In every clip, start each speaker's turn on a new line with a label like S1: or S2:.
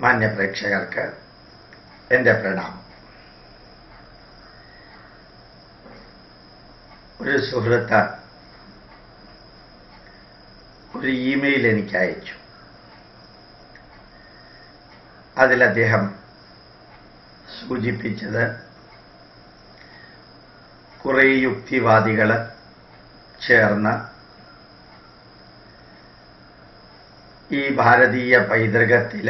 S1: മാന്യ പ്രേക്ഷകർക്ക് എൻ്റെ പ്രണാമം ഒരു സുഹൃത്ത് ഒരു ഇമെയിൽ എനിക്ക് അയച്ചു അതിൽ അദ്ദേഹം സൂചിപ്പിച്ചത് കുറേ യുക്തിവാദികൾ ചേർന്ന് ഈ ഭാരതീയ പൈതൃകത്തിൽ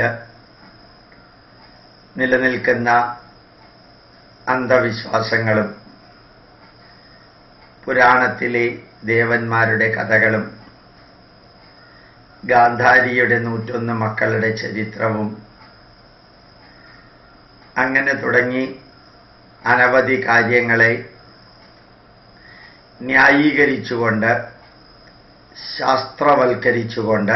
S1: നിലനിൽക്കുന്ന അന്ധവിശ്വാസങ്ങളും പുരാണത്തിലെ ദേവന്മാരുടെ കഥകളും ഗാന്ധാരിയുടെ നൂറ്റൊന്ന് മക്കളുടെ ചരിത്രവും അങ്ങനെ തുടങ്ങി അനവധി കാര്യങ്ങളെ ന്യായീകരിച്ചുകൊണ്ട് ശാസ്ത്രവൽക്കരിച്ചുകൊണ്ട്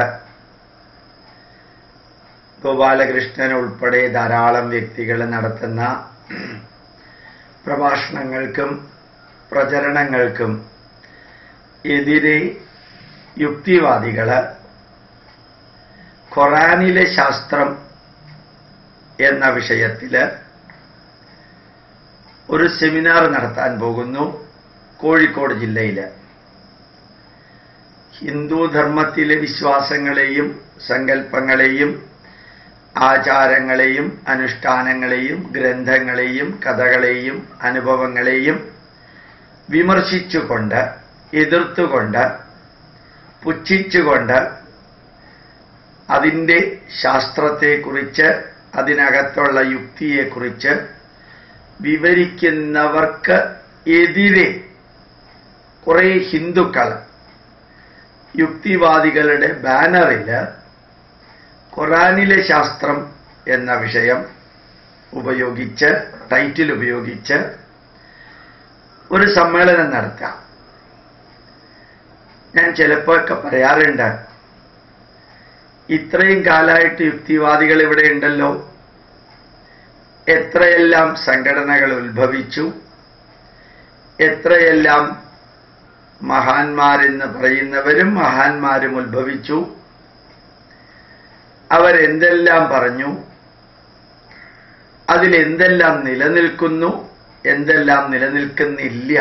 S1: ഗോപാലകൃഷ്ണൻ ഉൾപ്പെടെ ധാരാളം വ്യക്തികൾ നടത്തുന്ന പ്രഭാഷണങ്ങൾക്കും പ്രചരണങ്ങൾക്കും എതിരെ യുക്തിവാദികൾ ഖുറാനിലെ ശാസ്ത്രം എന്ന വിഷയത്തിൽ ഒരു സെമിനാർ നടത്താൻ പോകുന്നു കോഴിക്കോട് ജില്ലയിൽ ഹിന്ദു ധർമ്മത്തിലെ വിശ്വാസങ്ങളെയും സങ്കല്പങ്ങളെയും ആചാരങ്ങളെയും അനുഷ്ഠാനങ്ങളെയും ഗ്രന്ഥങ്ങളെയും കഥകളെയും അനുഭവങ്ങളെയും വിമർശിച്ചുകൊണ്ട് എതിർത്തുകൊണ്ട് പുച്ഛിച്ചുകൊണ്ട് അതിൻ്റെ ശാസ്ത്രത്തെക്കുറിച്ച് അതിനകത്തുള്ള യുക്തിയെക്കുറിച്ച് വിവരിക്കുന്നവർക്ക് എതിരെ കുറേ ഹിന്ദുക്കൾ യുക്തിവാദികളുടെ ബാനറിൽ ഖുറാനിലെ ശാസ്ത്രം എന്ന വിഷയം ഉപയോഗിച്ച് ടൈറ്റിൽ ഉപയോഗിച്ച് ഒരു സമ്മേളനം നടത്താം ഞാൻ ചിലപ്പോഴൊക്കെ പറയാറുണ്ട് ഇത്രയും കാലമായിട്ട് യുക്തിവാദികൾ ഇവിടെ ഉണ്ടല്ലോ എത്രയെല്ലാം സംഘടനകൾ ഉത്ഭവിച്ചു എത്രയെല്ലാം മഹാന്മാരെന്ന് പറയുന്നവരും മഹാന്മാരും ഉത്ഭവിച്ചു അവരെന്തെല്ലാം പറഞ്ഞു അതിലെന്തെല്ലാം നിലനിൽക്കുന്നു എന്തെല്ലാം നിലനിൽക്കുന്നില്ല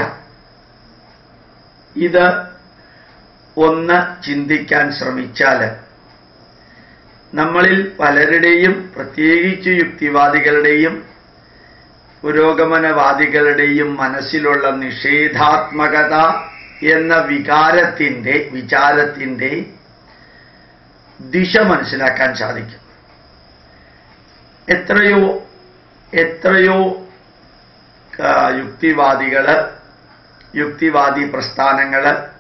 S1: ഇത് ഒന്ന് ചിന്തിക്കാൻ ശ്രമിച്ചാൽ നമ്മളിൽ പലരുടെയും പ്രത്യേകിച്ച് യുക്തിവാദികളുടെയും പുരോഗമനവാദികളുടെയും മനസ്സിലുള്ള നിഷേധാത്മകത എന്ന വികാരത്തിൻ്റെ വിചാരത്തിൻ്റെ ദിശ മനസ്സിലാക്കാൻ സാധിക്കും എത്രയോ എത്രയോ യുക്തിവാദികൾ യുക്തിവാദി പ്രസ്ഥാനങ്ങൾ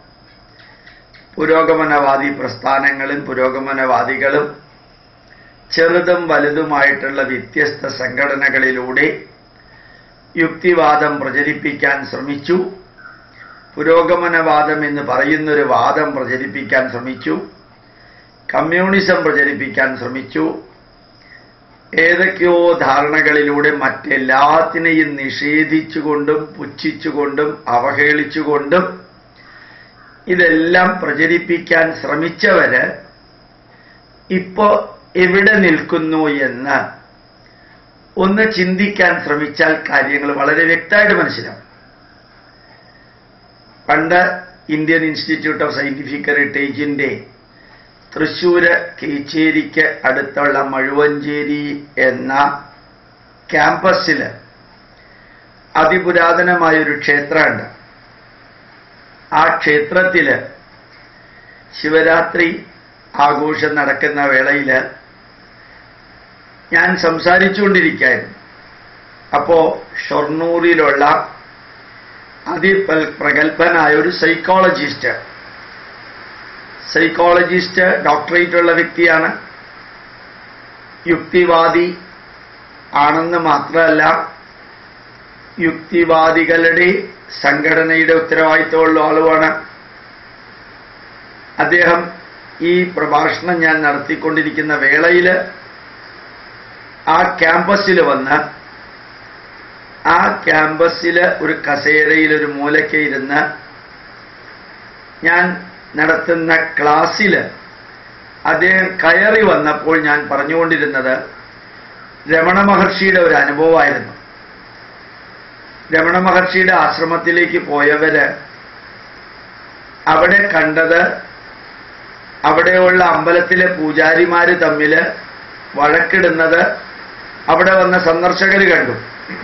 S1: പുരോഗമനവാദി പ്രസ്ഥാനങ്ങളും പുരോഗമനവാദികളും ചെറുതും വലുതുമായിട്ടുള്ള വ്യത്യസ്ത സംഘടനകളിലൂടെ യുക്തിവാദം പ്രചരിപ്പിക്കാൻ ശ്രമിച്ചു പുരോഗമനവാദം എന്ന് പറയുന്നൊരു വാദം പ്രചരിപ്പിക്കാൻ ശ്രമിച്ചു കമ്മ്യൂണിസം പ്രചരിപ്പിക്കാൻ ശ്രമിച്ചു ഏതൊക്കെയോ ധാരണകളിലൂടെ മറ്റെല്ലാത്തിനെയും നിഷേധിച്ചുകൊണ്ടും പുച്ഛിച്ചുകൊണ്ടും അവഹേളിച്ചുകൊണ്ടും ഇതെല്ലാം പ്രചരിപ്പിക്കാൻ ശ്രമിച്ചവര് ഇപ്പോ എവിടെ നിൽക്കുന്നു എന്ന് ഒന്ന് ചിന്തിക്കാൻ ശ്രമിച്ചാൽ കാര്യങ്ങൾ വളരെ വ്യക്തമായിട്ട് മനസ്സിലാവും പണ്ട് ഇന്ത്യൻ ഇൻസ്റ്റിറ്റ്യൂട്ട് ഓഫ് സയന്റിഫിക് ഹെറിറ്റേജിന്റെ തൃശ്ശൂര് കേച്ചേരിക്ക് അടുത്തുള്ള മഴുവഞ്ചേരി എന്ന ക്യാമ്പസിൽ അതിപുരാതനമായൊരു ക്ഷേത്രമുണ്ട് ആ ക്ഷേത്രത്തിൽ ശിവരാത്രി ആഘോഷം നടക്കുന്ന വേളയിൽ ഞാൻ സംസാരിച്ചുകൊണ്ടിരിക്കുകയായിരുന്നു അപ്പോ ഷൊർണൂരിലുള്ള അതിപ്രഗത്ഭനായ ഒരു സൈക്കോളജിസ്റ്റ് സൈക്കോളജിസ്റ്റ് ഡോക്ടറേറ്റ് ഉള്ള വ്യക്തിയാണ് യുക്തിവാദി ആണെന്ന് മാത്രമല്ല യുക്തിവാദികളുടെ സംഘടനയുടെ ഉത്തരവാദിത്തമുള്ള ആളുമാണ് അദ്ദേഹം ഈ പ്രഭാഷണം ഞാൻ നടത്തിക്കൊണ്ടിരിക്കുന്ന വേളയിൽ ആ ക്യാമ്പസിൽ വന്ന് ആ ക്യാമ്പസിൽ ഒരു കസേരയിൽ ഒരു മൂലയ്ക്ക് ഇരുന്ന് ഞാൻ നടത്തുന്ന ക്ലാസ്സിൽ അദ്ദേഹം കയറി വന്നപ്പോൾ ഞാൻ പറഞ്ഞുകൊണ്ടിരുന്നത് രമണ മഹർഷിയുടെ ഒരു അനുഭവമായിരുന്നു രമണ മഹർഷിയുടെ ആശ്രമത്തിലേക്ക് പോയവര് അവിടെ കണ്ടത് അവിടെയുള്ള അമ്പലത്തിലെ പൂജാരിമാര് തമ്മില് വഴക്കിടുന്നത് അവിടെ വന്ന സന്ദർശകർ കണ്ടു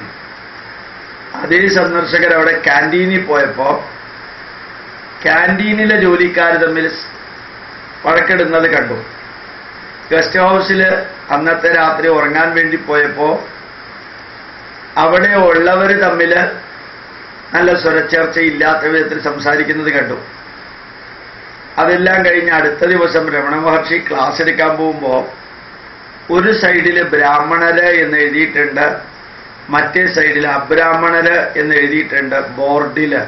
S1: അതേ സന്ദർശകർ അവിടെ ക്യാൻറ്റീനിൽ പോയപ്പോ ക്യാൻറ്റീനിലെ ജോലിക്കാർ തമ്മിൽ വഴക്കിടുന്നത് കണ്ടു ഗസ്റ്റ് ഹൗസിൽ അന്നത്തെ രാത്രി ഉറങ്ങാൻ വേണ്ടി പോയപ്പോ അവിടെ ഉള്ളവർ തമ്മിൽ നല്ല സ്വരച്ചേർച്ച ഇല്ലാത്ത വിധത്തിൽ സംസാരിക്കുന്നത് കണ്ടു അതെല്ലാം കഴിഞ്ഞ് അടുത്ത ദിവസം രമണ മഹർഷി ക്ലാസ് എടുക്കാൻ പോകുമ്പോൾ ഒരു സൈഡിൽ ബ്രാഹ്മണര് എന്ന് എഴുതിയിട്ടുണ്ട് മറ്റേ സൈഡിൽ അബ്രാഹ്മണര് എന്ന് എഴുതിയിട്ടുണ്ട് ബോർഡില്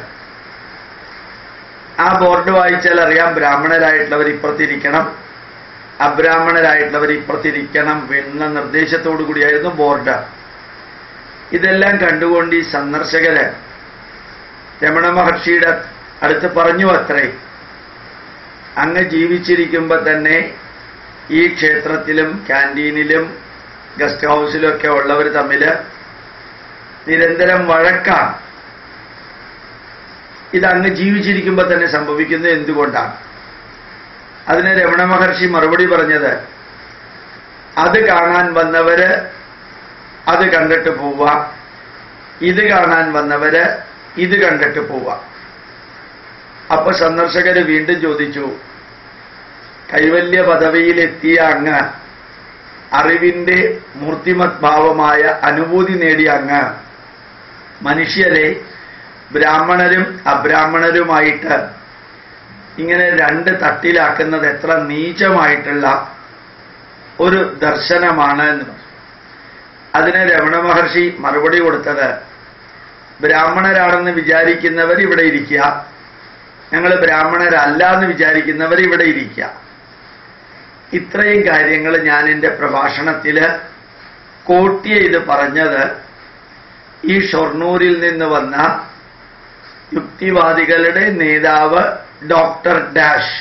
S1: ആ ബോർഡ് വായിച്ചാൽ അറിയാം ബ്രാഹ്മണരായിട്ടുള്ളവർ ഇപ്പുറത്തിരിക്കണം അബ്രാഹ്മണരായിട്ടുള്ളവർ ഇപ്പുറത്തിരിക്കണം എന്ന നിർദ്ദേശത്തോടു കൂടിയായിരുന്നു ബോർഡ് ഇതെല്ലാം കണ്ടുകൊണ്ട് ഈ സന്ദർശകര് രമണ മഹർഷിയുടെ അടുത്ത് പറഞ്ഞു അത്രേ അങ്ങ് ജീവിച്ചിരിക്കുമ്പോൾ തന്നെ ഈ ക്ഷേത്രത്തിലും ക്യാൻറ്റീനിലും ഗസ്റ്റ് ഹൗസിലും ഒക്കെ ഉള്ളവർ തമ്മിൽ നിരന്തരം വഴക്കാണ് ഇത് അങ്ങ് ജീവിച്ചിരിക്കുമ്പോൾ തന്നെ സംഭവിക്കുന്നത് എന്തുകൊണ്ടാണ് അതിന് രമണ മഹർഷി മറുപടി പറഞ്ഞത് അത് കാണാൻ വന്നവര് അത് കണ്ടിട്ട് പോവുക ഇത് കാണാൻ വന്നവര് ഇത് കണ്ടിട്ട് പോവുക അപ്പൊ സന്ദർശകര് വീണ്ടും ചോദിച്ചു കൈവല്യ പദവിയിലെത്തിയ അങ്ങ് അറിവിന്റെ മൂർത്തിമത് ഭാവമായ അനുഭൂതി നേടിയ അങ്ങ് മനുഷ്യരെ ബ്രാഹ്മണരും അബ്രാഹ്മണരുമായിട്ട് ഇങ്ങനെ രണ്ട് തട്ടിലാക്കുന്നത് എത്ര നീചമായിട്ടുള്ള ഒരു ദർശനമാണ് എന്ന് പറഞ്ഞു അതിന് രമണ മഹർഷി മറുപടി കൊടുത്തത് ബ്രാഹ്മണരാണെന്ന് വിചാരിക്കുന്നവർ ഇവിടെ ഇരിക്കുക ഞങ്ങൾ ബ്രാഹ്മണരല്ല എന്ന് വിചാരിക്കുന്നവർ ഇവിടെ ഇരിക്കുക ഇത്രയും കാര്യങ്ങൾ ഞാൻ എൻ്റെ പ്രഭാഷണത്തിൽ കോട്ട് ചെയ്ത് പറഞ്ഞത് ഈ ഷൊർണൂരിൽ നിന്ന് വന്ന യുക്തിവാദികളുടെ നേതാവ് ഡോക്ടർ ഡാഷ്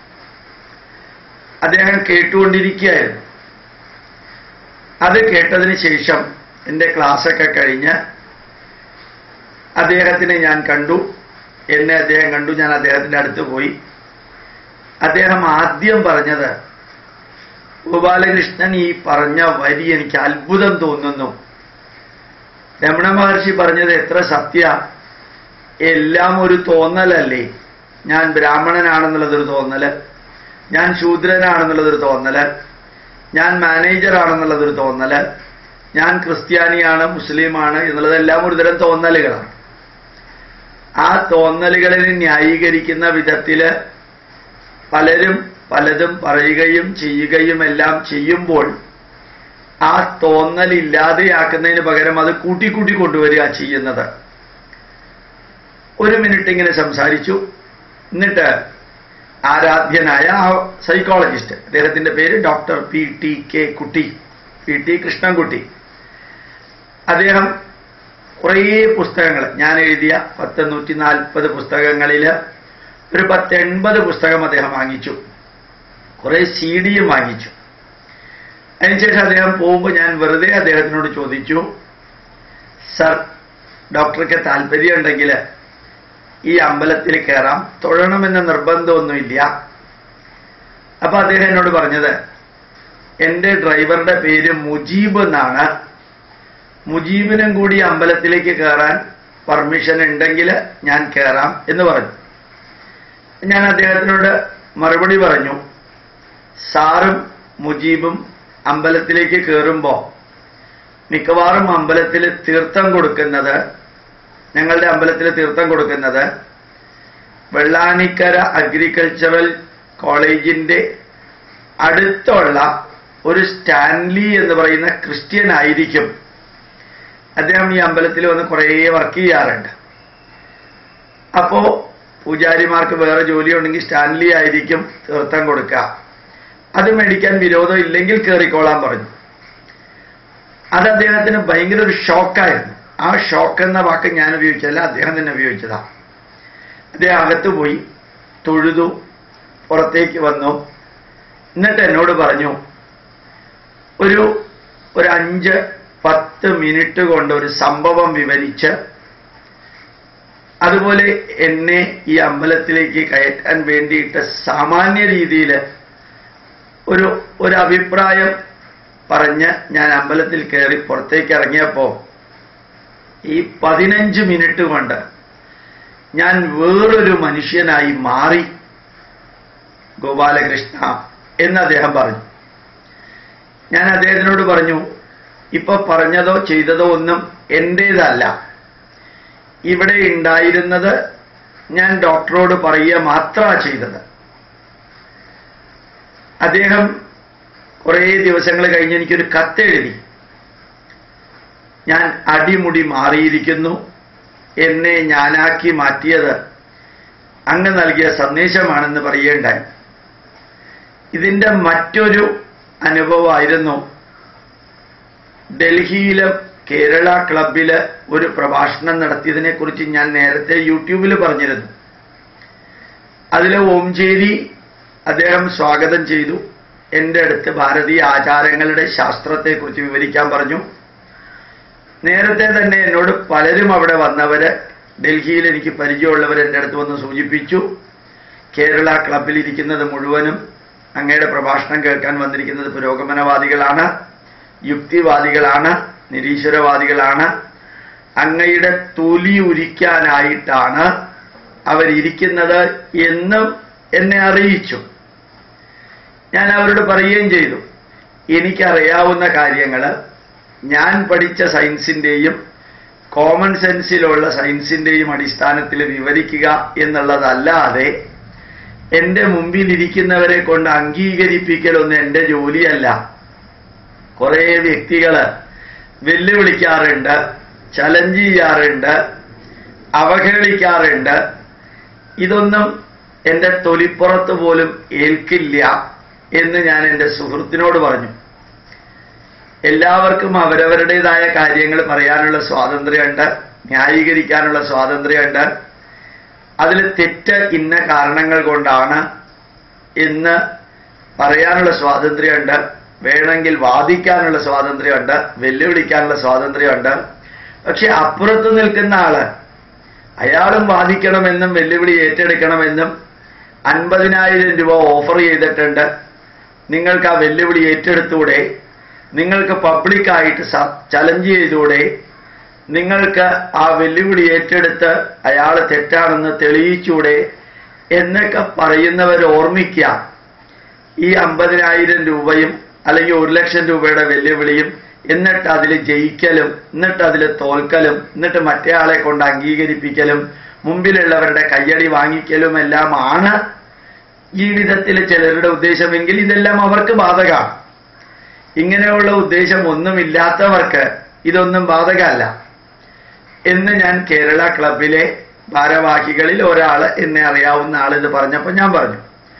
S1: അദ്ദേഹം കേട്ടുകൊണ്ടിരിക്കുകയായിരുന്നു അത് കേട്ടതിന് ശേഷം എൻ്റെ ക്ലാസ്സൊക്കെ കഴിഞ്ഞ് അദ്ദേഹത്തിനെ ഞാൻ കണ്ടു എന്നെ അദ്ദേഹം കണ്ടു ഞാൻ അദ്ദേഹത്തിൻ്റെ അടുത്ത് പോയി അദ്ദേഹം ആദ്യം പറഞ്ഞത് ഗോപാലകൃഷ്ണൻ ഈ പറഞ്ഞ വരി എനിക്ക് അത്ഭുതം തോന്നുന്നു രമണ മഹർഷി പറഞ്ഞത് എത്ര സത്യ എല്ലാം ഒരു തോന്നലല്ലേ ഞാൻ ബ്രാഹ്മണനാണെന്നുള്ളതൊരു തോന്നല് ഞാൻ ശൂദ്രനാണെന്നുള്ളതൊരു തോന്നല് ഞാൻ മാനേജറാണെന്നുള്ളതൊരു തോന്നല് ഞാൻ ക്രിസ്ത്യാനിയാണ് മുസ്ലിമാണ് എന്നുള്ളതെല്ലാം ഒരുതരം തോന്നലുകളാണ് ആ തോന്നലുകളിനെ ന്യായീകരിക്കുന്ന വിധത്തില് പലരും പലതും പറയുകയും ചെയ്യുകയും എല്ലാം ചെയ്യുമ്പോൾ ആ തോന്നൽ ഇല്ലാതെയാക്കുന്നതിന് പകരം അത് കൂട്ടിക്കൂട്ടി കൊണ്ടുവരിക ചെയ്യുന്നത് ഒരു മിനിറ്റ് ഇങ്ങനെ സംസാരിച്ചു എന്നിട്ട് ആരാധ്യനായ ആ സൈക്കോളജിസ്റ്റ് അദ്ദേഹത്തിന്റെ പേര് doctor P T K Kutty P T Krishnankutty അദ്ദേഹം കുറേ പുസ്തകങ്ങൾ ഞാൻ എഴുതിയ പത്ത് നൂറ്റി നാൽപ്പത് പുസ്തകങ്ങളിൽ ഒരു പത്തെൺപത് പുസ്തകം അദ്ദേഹം വാങ്ങിച്ചു കുറേ സി ഡിയും വാങ്ങിച്ചു അതിനുശേഷം അദ്ദേഹം പോകുമ്പോൾ ഞാൻ വെറുതെ അദ്ദേഹത്തിനോട് ചോദിച്ചു സർ ഡോക്ടർക്ക് താല്പര്യമുണ്ടെങ്കിൽ ഈ അമ്പലത്തിൽ കയറാം തൊഴണമെന്ന നിർബന്ധമൊന്നുമില്ല അപ്പൊ അദ്ദേഹം എന്നോട് പറഞ്ഞത് എൻ്റെ ഡ്രൈവറുടെ പേര് മുജീബ് എന്നാണ് മുജീബിനും കൂടി അമ്പലത്തിലേക്ക് കയറാൻ പെർമിഷൻ ഉണ്ടെങ്കിൽ ഞാൻ കയറാം എന്ന് പറഞ്ഞു ഞാൻ അദ്ദേഹത്തിനോട് മറുപടി പറഞ്ഞു സാറും മുജീബും അമ്പലത്തിലേക്ക് കയറുമ്പോൾ മിക്കവാറും അമ്പലത്തിൽ തീർത്ഥം കൊടുക്കുന്നത് ഞങ്ങളുടെ അമ്പലത്തിൽ തീർത്ഥം കൊടുക്കുന്നത് വെള്ളാനിക്കര അഗ്രികൾച്ചറൽ കോളേജിന്റെ അടുത്തുള്ള ഒരു സ്റ്റാൻലി എന്ന് പറയുന്ന ക്രിസ്ത്യൻ ആയിരിക്കും അദ്ദേഹം ഈ അമ്പലത്തിൽ വന്ന് കുറേ വർക്ക് ചെയ്യാറുണ്ട് അപ്പോ പൂജാരിമാർക്ക് വേറെ ജോലി ഉണ്ടെങ്കിൽ സ്റ്റാൻലി ആയിരിക്കും തീർത്ഥം കൊടുക്കുക അത് മേടിക്കാൻ വിരോധം ഇല്ലെങ്കിൽ കയറിക്കോളാൻ പറഞ്ഞു അത് അദ്ദേഹത്തിന് ഭയങ്കര ഒരു ഷോക്കായിരുന്നു ആ ഷോക്ക് എന്ന വാക്ക് ഞാൻ ഉപയോഗിച്ചല്ല അദ്ദേഹം തന്നെ ഉപയോഗിച്ചതാ അദ്ദേഹം അകത്ത് പോയി തൊഴുതു പുറത്തേക്ക് വന്നു എന്നിട്ട് എന്നോട് പറഞ്ഞു ഒരു ഒരു അഞ്ച് പത്ത് മിനിറ്റ് കൊണ്ട് ഒരു സംഭവം വിവരിച്ച് അതുപോലെ എന്നെ ഈ അമ്പലത്തിലേക്ക് കയറ്റാൻ വേണ്ടിയിട്ട് സാമാന്യ രീതിയിൽ ഒരു ഒരു അഭിപ്രായം പറഞ്ഞ് ഞാൻ അമ്പലത്തിൽ കയറി പുറത്തേക്ക് ഇറങ്ങിയപ്പോൾ ഈ പതിനഞ്ച് മിനിറ്റ് കൊണ്ട് ഞാൻ വേറൊരു മനുഷ്യനായി മാറി ഗോപാലകൃഷ്ണ എന്ന് അദ്ദേഹം പറഞ്ഞു ഞാൻ അദ്ദേഹത്തിനോട് പറഞ്ഞു ഇപ്പൊ പറഞ്ഞതോ ചെയ്തതോ ഒന്നും എൻ്റേതല്ല ഇവിടെ ഉണ്ടായിരുന്നത് ഞാൻ ഡോക്ടറോട് പറയുക മാത്രമാണ് ചെയ്തത് അദ്ദേഹം കുറേ ദിവസങ്ങൾ കഴിഞ്ഞ് എനിക്കൊരു കത്തെഴുതി ഞാൻ അടിമുടി മാറിയിരിക്കുന്നു എന്നെ ഞാനാക്കി മാറ്റിയത് അങ്ങ് നൽകിയ സന്ദേശമാണെന്ന് പറയേണ്ടായി ഇതിൻ്റെ മറ്റൊരു അനുഭവമായിരുന്നു ഡൽഹിയിലെ കേരള ക്ലബിൽ ഒരു പ്രഭാഷണം നടത്തിയതിനെ കുറിച്ച് ഞാൻ നേരത്തെ യൂട്യൂബിൽ പറഞ്ഞിരുന്നു അതിൽ ഓംചേരി അദ്ദേഹം സ്വാഗതം ചെയ്തു എൻ്റെ അടുത്ത് ഭാരതീയ ആചാരങ്ങളുടെ ശാസ്ത്രത്തെക്കുറിച്ച് വിവരിക്കാൻ പറഞ്ഞു നേരത്തെ തന്നെ എന്നോട് പലരും അവിടെ വന്നവര് ഡൽഹിയിൽ എനിക്ക് പരിചയമുള്ളവർ എൻ്റെ അടുത്ത് വന്ന് സൂചിപ്പിച്ചു കേരള ക്ലബിൽ ഇരിക്കുന്നത് മുഴുവനും അങ്ങയുടെ പ്രഭാഷണം കേൾക്കാൻ വന്നിരിക്കുന്നത് പുരോഗമനവാദികളാണ് യുക്തിവാദികളാണ് നിരീശ്വരവാദികളാണ് അങ്ങയുടെ തൊലി ഉരിക്കാനായിട്ടാണ് അവരിയ്ക്കുന്നത് എന്നും എന്നെ അറിയിച്ചു ഞാൻ അവരോട് പറയുകയും ചെയ്തു എനിക്കറിയാവുന്ന കാര്യങ്ങൾ ഞാൻ പഠിച്ച സയൻസിൻ്റെയും കോമൺ സെൻസിലുള്ള സയൻസിൻ്റെയും അടിസ്ഥാനത്തിൽ വിവരിക്കുക എന്നുള്ളതല്ലാതെ എൻ്റെ മുമ്പിലിരിക്കുന്നവരെ കൊണ്ട് അംഗീകരിപ്പിക്കലൊന്നും എൻ്റെ ജോലിയല്ല കുറേ വ്യക്തികൾ വെല്ലുവിളിക്കാറുണ്ട് ചലഞ്ച് ചെയ്യാറുണ്ട് അവഹേളിക്കാറുണ്ട് ഇതൊന്നും എൻ്റെ തൊലിപ്പുറത്ത് പോലും ഏൽക്കില്ല എന്ന് ഞാൻ എൻ്റെ സുഹൃത്തിനോട് പറഞ്ഞു എല്ലാവർക്കും അവരവരുടേതായ കാര്യങ്ങൾ പറയാനുള്ള സ്വാതന്ത്ര്യമുണ്ട് ന്യായീകരിക്കാനുള്ള സ്വാതന്ത്ര്യമുണ്ട് അതിൽ തെറ്റ് ഇന്ന കാരണങ്ങൾ കൊണ്ടാണ് എന്ന് പറയാനുള്ള സ്വാതന്ത്ര്യമുണ്ട് വേണമെങ്കിൽ വാദിക്കാനുള്ള സ്വാതന്ത്ര്യമുണ്ട് വെല്ലുവിളിക്കാനുള്ള സ്വാതന്ത്ര്യമുണ്ട് പക്ഷെ അപ്പുറത്ത് നിൽക്കുന്ന ആള് അയാളും വാദിക്കണമെന്നും വെല്ലുവിളി ഏറ്റെടുക്കണമെന്നും അൻപതിനായിരം രൂപ ഓഫർ ചെയ്തിട്ടുണ്ട് നിങ്ങൾക്ക് ആ വെല്ലുവിളി ഏറ്റെടുത്തൂടെ നിങ്ങൾക്ക് പബ്ലിക്കായിട്ട് ചലഞ്ച് ചെയ്തൂടെ നിങ്ങൾക്ക് ആ വെല്ലുവിളി ഏറ്റെടുത്ത് അയാൾ തെറ്റാണെന്ന് തെളിയിച്ചൂടെ എന്നൊക്കെ പറയുന്നവർ ഓർമ്മിക്കുക ഈ അമ്പതിനായിരം രൂപയും അല്ലെങ്കിൽ ഒരു ലക്ഷം രൂപയുടെ വെല്ലുവിളിയും എന്നിട്ട് അതിൽ ജയിക്കലും എന്നിട്ട് അതിൽ തോൽക്കലും എന്നിട്ട് മറ്റേ ആളെ കൊണ്ട് അംഗീകരിപ്പിക്കലും മുമ്പിലുള്ളവരുടെ കയ്യടി വാങ്ങിക്കലും എല്ലാം ആണ് ജീവിതത്തിൽ ചിലരുടെ ഉദ്ദേശമെങ്കിൽ ഇതെല്ലാം അവർക്ക് ബാധകമാണ് ഇങ്ങനെയുള്ള ഉദ്ദേശം ഒന്നുമില്ലാത്തവർക്ക് ഇതൊന്നും ബാധകമല്ല എന്ന് ഞാൻ കേരള ക്ലബിലെ ഭാരവാഹികളിൽ ഒരാൾ എന്നെ അറിയാവുന്ന ആൾ ഇത് പറഞ്ഞപ്പോൾ ഞാൻ പറഞ്ഞു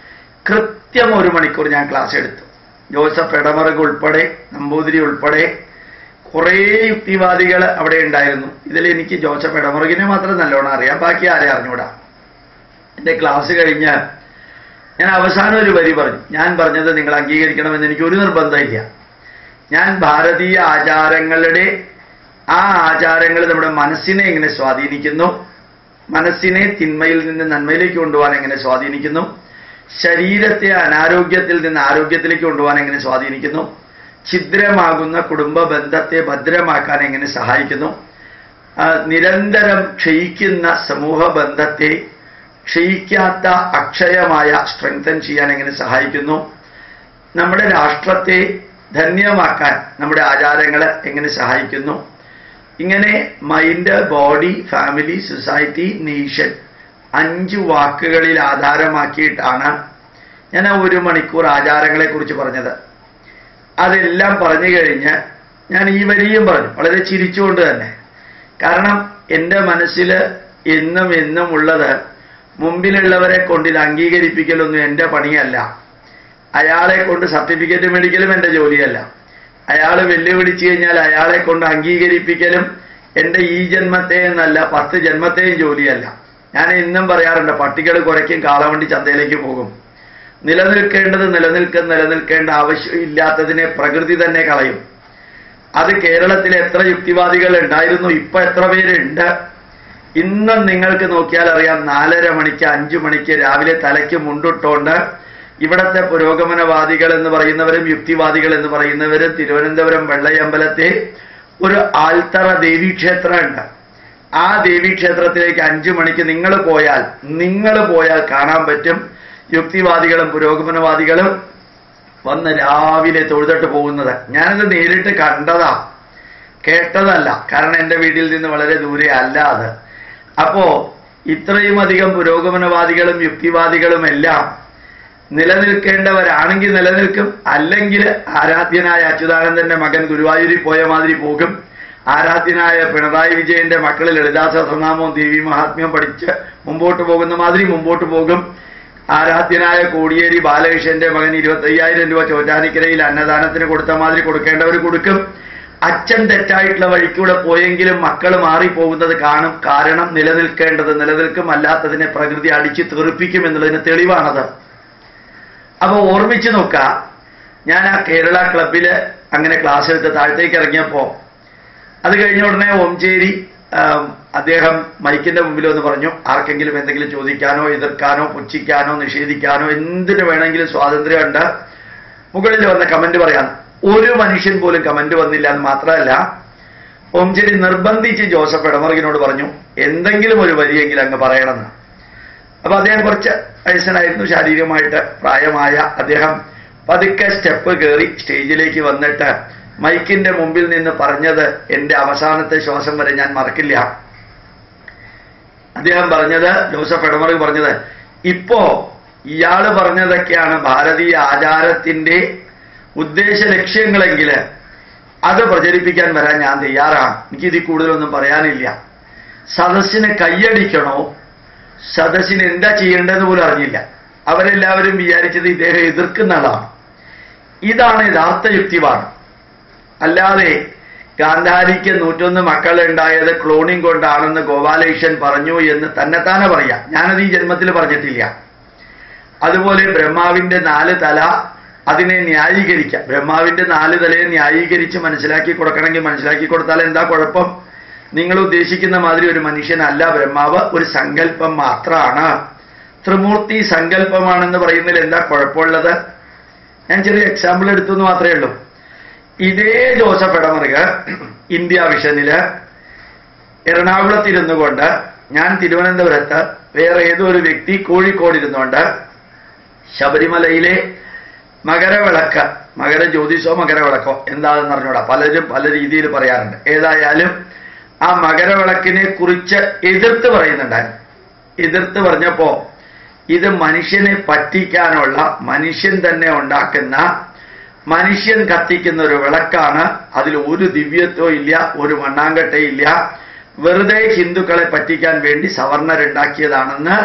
S1: കൃത്യം ഒരു മണിക്കൂർ ഞാൻ ക്ലാസ് എടുത്തു ജോസഫ് എടമറക് ഉൾപ്പെടെ നമ്പൂതിരി ഉൾപ്പെടെ കുറേ യുക്തിവാദികൾ അവിടെ ഉണ്ടായിരുന്നു ഇതിൽ എനിക്ക് ജോസഫ് എടമറകിനെ മാത്രം നല്ലോണം അറിയാം ബാക്കി ആരെ അറിഞ്ഞൂടാ എൻ്റെ ക്ലാസ് കഴിഞ്ഞ് ഞാൻ അവസാനം ഒരു വരി പറഞ്ഞു ഞാൻ പറഞ്ഞത് നിങ്ങൾ അംഗീകരിക്കണമെന്ന് എനിക്ക് ഒരു നിർബന്ധമില്ല ഞാൻ ഭാരതീയ ആചാരങ്ങളുടെ ആ ആചാരങ്ങൾ നമ്മുടെ മനസ്സിനെ എങ്ങനെ സ്വാധീനിക്കുന്നു മനസ്സിനെ തിന്മയിൽ നിന്ന് നന്മയിലേക്ക് കൊണ്ടുപോകാൻ എങ്ങനെ സ്വാധീനിക്കുന്നു ശരീരത്തെ അനാരോഗ്യത്തിൽ നിന്ന് ആരോഗ്യത്തിലേക്ക് കൊണ്ടുപോകാൻ എങ്ങനെ സ്വാധീനിക്കുന്നു ഛിദ്രമാകുന്ന കുടുംബ ബന്ധത്തെ ഭദ്രമാക്കാൻ എങ്ങനെ സഹായിക്കുന്നു ആ, നിരന്തരം ക്ഷയിക്കുന്ന സമൂഹ ബന്ധത്തെ ക്ഷയിക്കാത്ത അക്ഷയമായ സ്ട്രെങ്തൻ ചെയ്യാൻ എങ്ങനെ സഹായിക്കുന്നു നമ്മുടെ രാഷ്ട്രത്തെ ധന്യമാക്കാൻ നമ്മുടെ ആചാരങ്ങൾ എങ്ങനെ സഹായിക്കുന്നു ഇങ്ങനെ mind body family society nation അഞ്ച് വാക്കുകളിൽ ആധാരമാക്കിയിട്ടാണ് ഞാൻ ആ ഒരു മണിക്കൂർ ആചാരങ്ങളെക്കുറിച്ച് പറഞ്ഞത് അതെല്ലാം പറഞ്ഞു കഴിഞ്ഞ് ഞാൻ ഈ വരിയും പറഞ്ഞു വളരെ ചിരിച്ചുകൊണ്ട് തന്നെ കാരണം എൻ്റെ മനസ്സിൽ എന്നും എന്നും ഉള്ളത് മുമ്പിലുള്ളവരെ കൊണ്ട് ഇത് അംഗീകരിപ്പിക്കലൊന്നും എൻ്റെ പണിയല്ല അയാളെ കൊണ്ട് സർട്ടിഫിക്കറ്റ് മേടിക്കലും എൻ്റെ ജോലിയല്ല അയാൾ വെല്ലുവിളിച്ചു കഴിഞ്ഞാൽ അയാളെ കൊണ്ട് അംഗീകരിപ്പിക്കലും എൻ്റെ ഈ ജന്മത്തെ എന്നല്ല പത്ത് ജന്മത്തെയും ജോലിയല്ല ഞാൻ ഇന്നും പറയാറുണ്ട് പട്ടികൾ കുറയ്ക്കും കാളവണ്ടി ചന്തയിലേക്ക് പോകും നിലനിൽക്കേണ്ടത് നിലനിൽക്കുന്ന നിലനിൽക്കേണ്ട ആവശ്യമില്ലാത്തതിനെ പ്രകൃതി തന്നെ കളയും അത് കേരളത്തിൽ എത്ര യുക്തിവാദികൾ ഉണ്ടായിരുന്നു ഇപ്പൊ എത്ര പേരുണ്ട് ഇന്നും നിങ്ങൾക്ക് നോക്കിയാൽ അറിയാം നാലര മണിക്ക് അഞ്ചു മണിക്ക് രാവിലെ തലയ്ക്ക് മുണ്ടിട്ടോണ്ട് ഇവിടത്തെ പുരോഗമനവാദികൾ എന്ന് പറയുന്നവരും യുക്തിവാദികൾ എന്ന് പറയുന്നവരും തിരുവനന്തപുരം വെള്ളയമ്പലത്തെ ഒരു ആൽത്തറ ദേവീക്ഷേത്രമുണ്ട് ആ ദേവീക്ഷേത്രത്തിലേക്ക് അഞ്ചു മണിക്ക് നിങ്ങൾ പോയാൽ നിങ്ങൾ പോയാൽ കാണാൻ പറ്റും യുക്തിവാദികളും പുരോഗമനവാദികളും വന്ന് രാവിലെ തൊഴുതിട്ട് പോകുന്നത് ഞാനത് നേരിട്ട് കണ്ടതാ കേട്ടതല്ല കാരണം എൻ്റെ വീട്ടിൽ നിന്ന് വളരെ ദൂരെ അല്ല അത് അപ്പോ ഇത്രയും അധികം പുരോഗമനവാദികളും യുക്തിവാദികളും എല്ലാം നിലനിൽക്കേണ്ടവരാണെങ്കിൽ നിലനിൽക്കും അല്ലെങ്കിൽ ആരാധ്യനായ അച്യുതാനന്ദന്റെ മകൻ ഗുരുവായൂരിൽ പോയ മാതിരി പോകും ആരാധ്യനായ പിണറായി വിജയന്റെ മക്കൾ ലളിതാ സഹസ്രനാമവും ദേവി മഹാത്മ്യവും പഠിച്ച് മുമ്പോട്ട് പോകുന്ന മാതിരി മുമ്പോട്ട് പോകും ആരാധ്യനായ കോടിയേരി ബാലകൃഷ്ണന്റെ മകൻ ഇരുപത്തയ്യായിരം രൂപ ചോറ്റാനിക്കരയിൽ അന്നദാനത്തിന് കൊടുത്ത മാതിരി കൊടുക്കേണ്ടവർ കൊടുക്കും അച്ഛൻ തെറ്റായിട്ടുള്ള വഴിക്കൂടെ പോയെങ്കിലും മക്കൾ മാറിപ്പോകുന്നത് കാണും കാരണം നിലനിൽക്കേണ്ടത് നിലനിൽക്കും അല്ലാത്തതിനെ പ്രകൃതി അടിച്ചു തെറിപ്പിക്കും എന്നുള്ളതിന് തെളിവാണത് അപ്പൊ ഓർമ്മിച്ച് നോക്ക ഞാൻ ആ കേരള ക്ലബില് അങ്ങനെ ക്ലാസ് എടുത്ത് താഴത്തേക്ക് ഇറങ്ങിയപ്പോ അത് കഴിഞ്ഞ ഉടനെ ഓംചേരി ആം, അദ്ദേഹം മൈക്കിന്റെ മുമ്പിൽ വന്ന് പറഞ്ഞു ആർക്കെങ്കിലും എന്തെങ്കിലും ചോദിക്കാനോ എതിർക്കാനോ പുച്ഛിക്കാനോ നിഷേധിക്കാനോ എന്തിനു വേണമെങ്കിലും സ്വാതന്ത്ര്യമുണ്ട് മുകളിൽ വന്ന കമന്റ് പറയാം ഒരു മനുഷ്യൻ പോലും കമന്റ് വന്നില്ല എന്ന് മാത്രമല്ല ഓംചേരി നിർബന്ധിച്ച് ജോസഫ് ഇടമറുകിനോട് പറഞ്ഞു എന്തെങ്കിലും ഒരു വരിയെങ്കിലും അങ്ങ് പറയണമെന്ന് അപ്പൊ അദ്ദേഹം കുറച്ച് വയസ്സനായിരുന്നു ശാരീരികമായിട്ട് പ്രായമായ അദ്ദേഹം പതുക്കെ സ്റ്റെപ്പ് കയറി സ്റ്റേജിലേക്ക് വന്നിട്ട് മൈക്കിന്റെ മുമ്പിൽ നിന്ന് പറഞ്ഞത് എന്റെ അവസാനത്തെ ശ്വാസം വരെ ഞാൻ മറക്കില്ല അദ്ദേഹം പറഞ്ഞത് ജോസഫ് എടമറി പറഞ്ഞത് ഇപ്പോ ഇയാള് പറഞ്ഞതൊക്കെയാണ് ഭാരതീയ ആചാരത്തിന്റെ ഉദ്ദേശ ലക്ഷ്യങ്ങളെങ്കിൽ അത് പ്രചരിപ്പിക്കാൻ വരാൻ ഞാൻ തയ്യാറാണ് എനിക്കിതിൽ കൂടുതലൊന്നും പറയാനില്ല സദസ്സിന് കൈയടിക്കണോ സദസ്സിന് എന്താ ചെയ്യേണ്ടതെന്ന് പോലും അറിഞ്ഞില്ല അവരെല്ലാവരും വിചാരിച്ചത് ഇദ്ദേഹം എതിർക്കുന്ന ആളാണ് ഇതാണ് യഥാർത്ഥ യുക്തിവാദം അല്ലാതെ ഗാന്ധാരിക്ക് നൂറ്റൊന്ന് മക്കളുണ്ടായത് ക്ലോണിംഗ് കൊണ്ടാണെന്ന് ഗോപാലകൃഷ്ണൻ പറഞ്ഞു എന്ന് തന്നെത്താനെ പറയാം ഞാനത് ഈ ജന്മത്തിൽ പറഞ്ഞിട്ടില്ല അതുപോലെ ബ്രഹ്മാവിന്റെ നാല് തല അതിനെ ന്യായീകരിക്കാം ബ്രഹ്മാവിന്റെ നാല് തലയെ ന്യായീകരിച്ച് മനസ്സിലാക്കി കൊടുക്കണമെങ്കിൽ മനസ്സിലാക്കി കൊടുത്താൽ എന്താ കുഴപ്പം നിങ്ങൾ ഉദ്ദേശിക്കുന്ന മാതിരി ഒരു മനുഷ്യനല്ല ബ്രഹ്മാവ് ഒരു സങ്കല്പം മാത്രമാണ് ത്രിമൂർത്തി സങ്കല്പമാണെന്ന് പറയുന്നതിൽ എന്താ കുഴപ്പമുള്ളത് ഞാൻ ചെറിയ എക്സാമ്പിൾ എടുത്തു എന്ന് മാത്രമേ ഉള്ളൂ ഇതേ ജോസഫ് ഇടമറുക ഇന്ത്യ വിഷനില് എറണാകുളത്തിരുന്നു കൊണ്ട് ഞാൻ തിരുവനന്തപുരത്ത് വേറെ ഏതോ ഒരു വ്യക്തി കോഴിക്കോട് ഇരുന്നുകൊണ്ട് ശബരിമലയിലെ മകരവിളക്ക് മകര ജ്യോതിഷോ മകരവിളക്കോ എന്താണെന്ന് അറിഞ്ഞൂടാ പലരും പല രീതിയിൽ പറയാറുണ്ട് ഏതായാലും ആ മകരവിളക്കിനെ കുറിച്ച് എതിർത്ത് പറയുന്നുണ്ടായിരുന്നു എതിർത്ത് പറഞ്ഞപ്പോ ഇത് മനുഷ്യനെ പറ്റിക്കാനുള്ള മനുഷ്യൻ തന്നെ ഉണ്ടാക്കുന്ന മനുഷ്യൻ കത്തിക്കുന്ന ഒരു വിളക്കാണ് അതിൽ ഒരു ദിവ്യത്വം ഇല്ല ഒരു മണ്ണാങ്കട്ടയില്ല വെറുതെ ഹിന്ദുക്കളെ പറ്റിക്കാൻ വേണ്ടി സവർണരുണ്ടാക്കിയതാണെന്ന്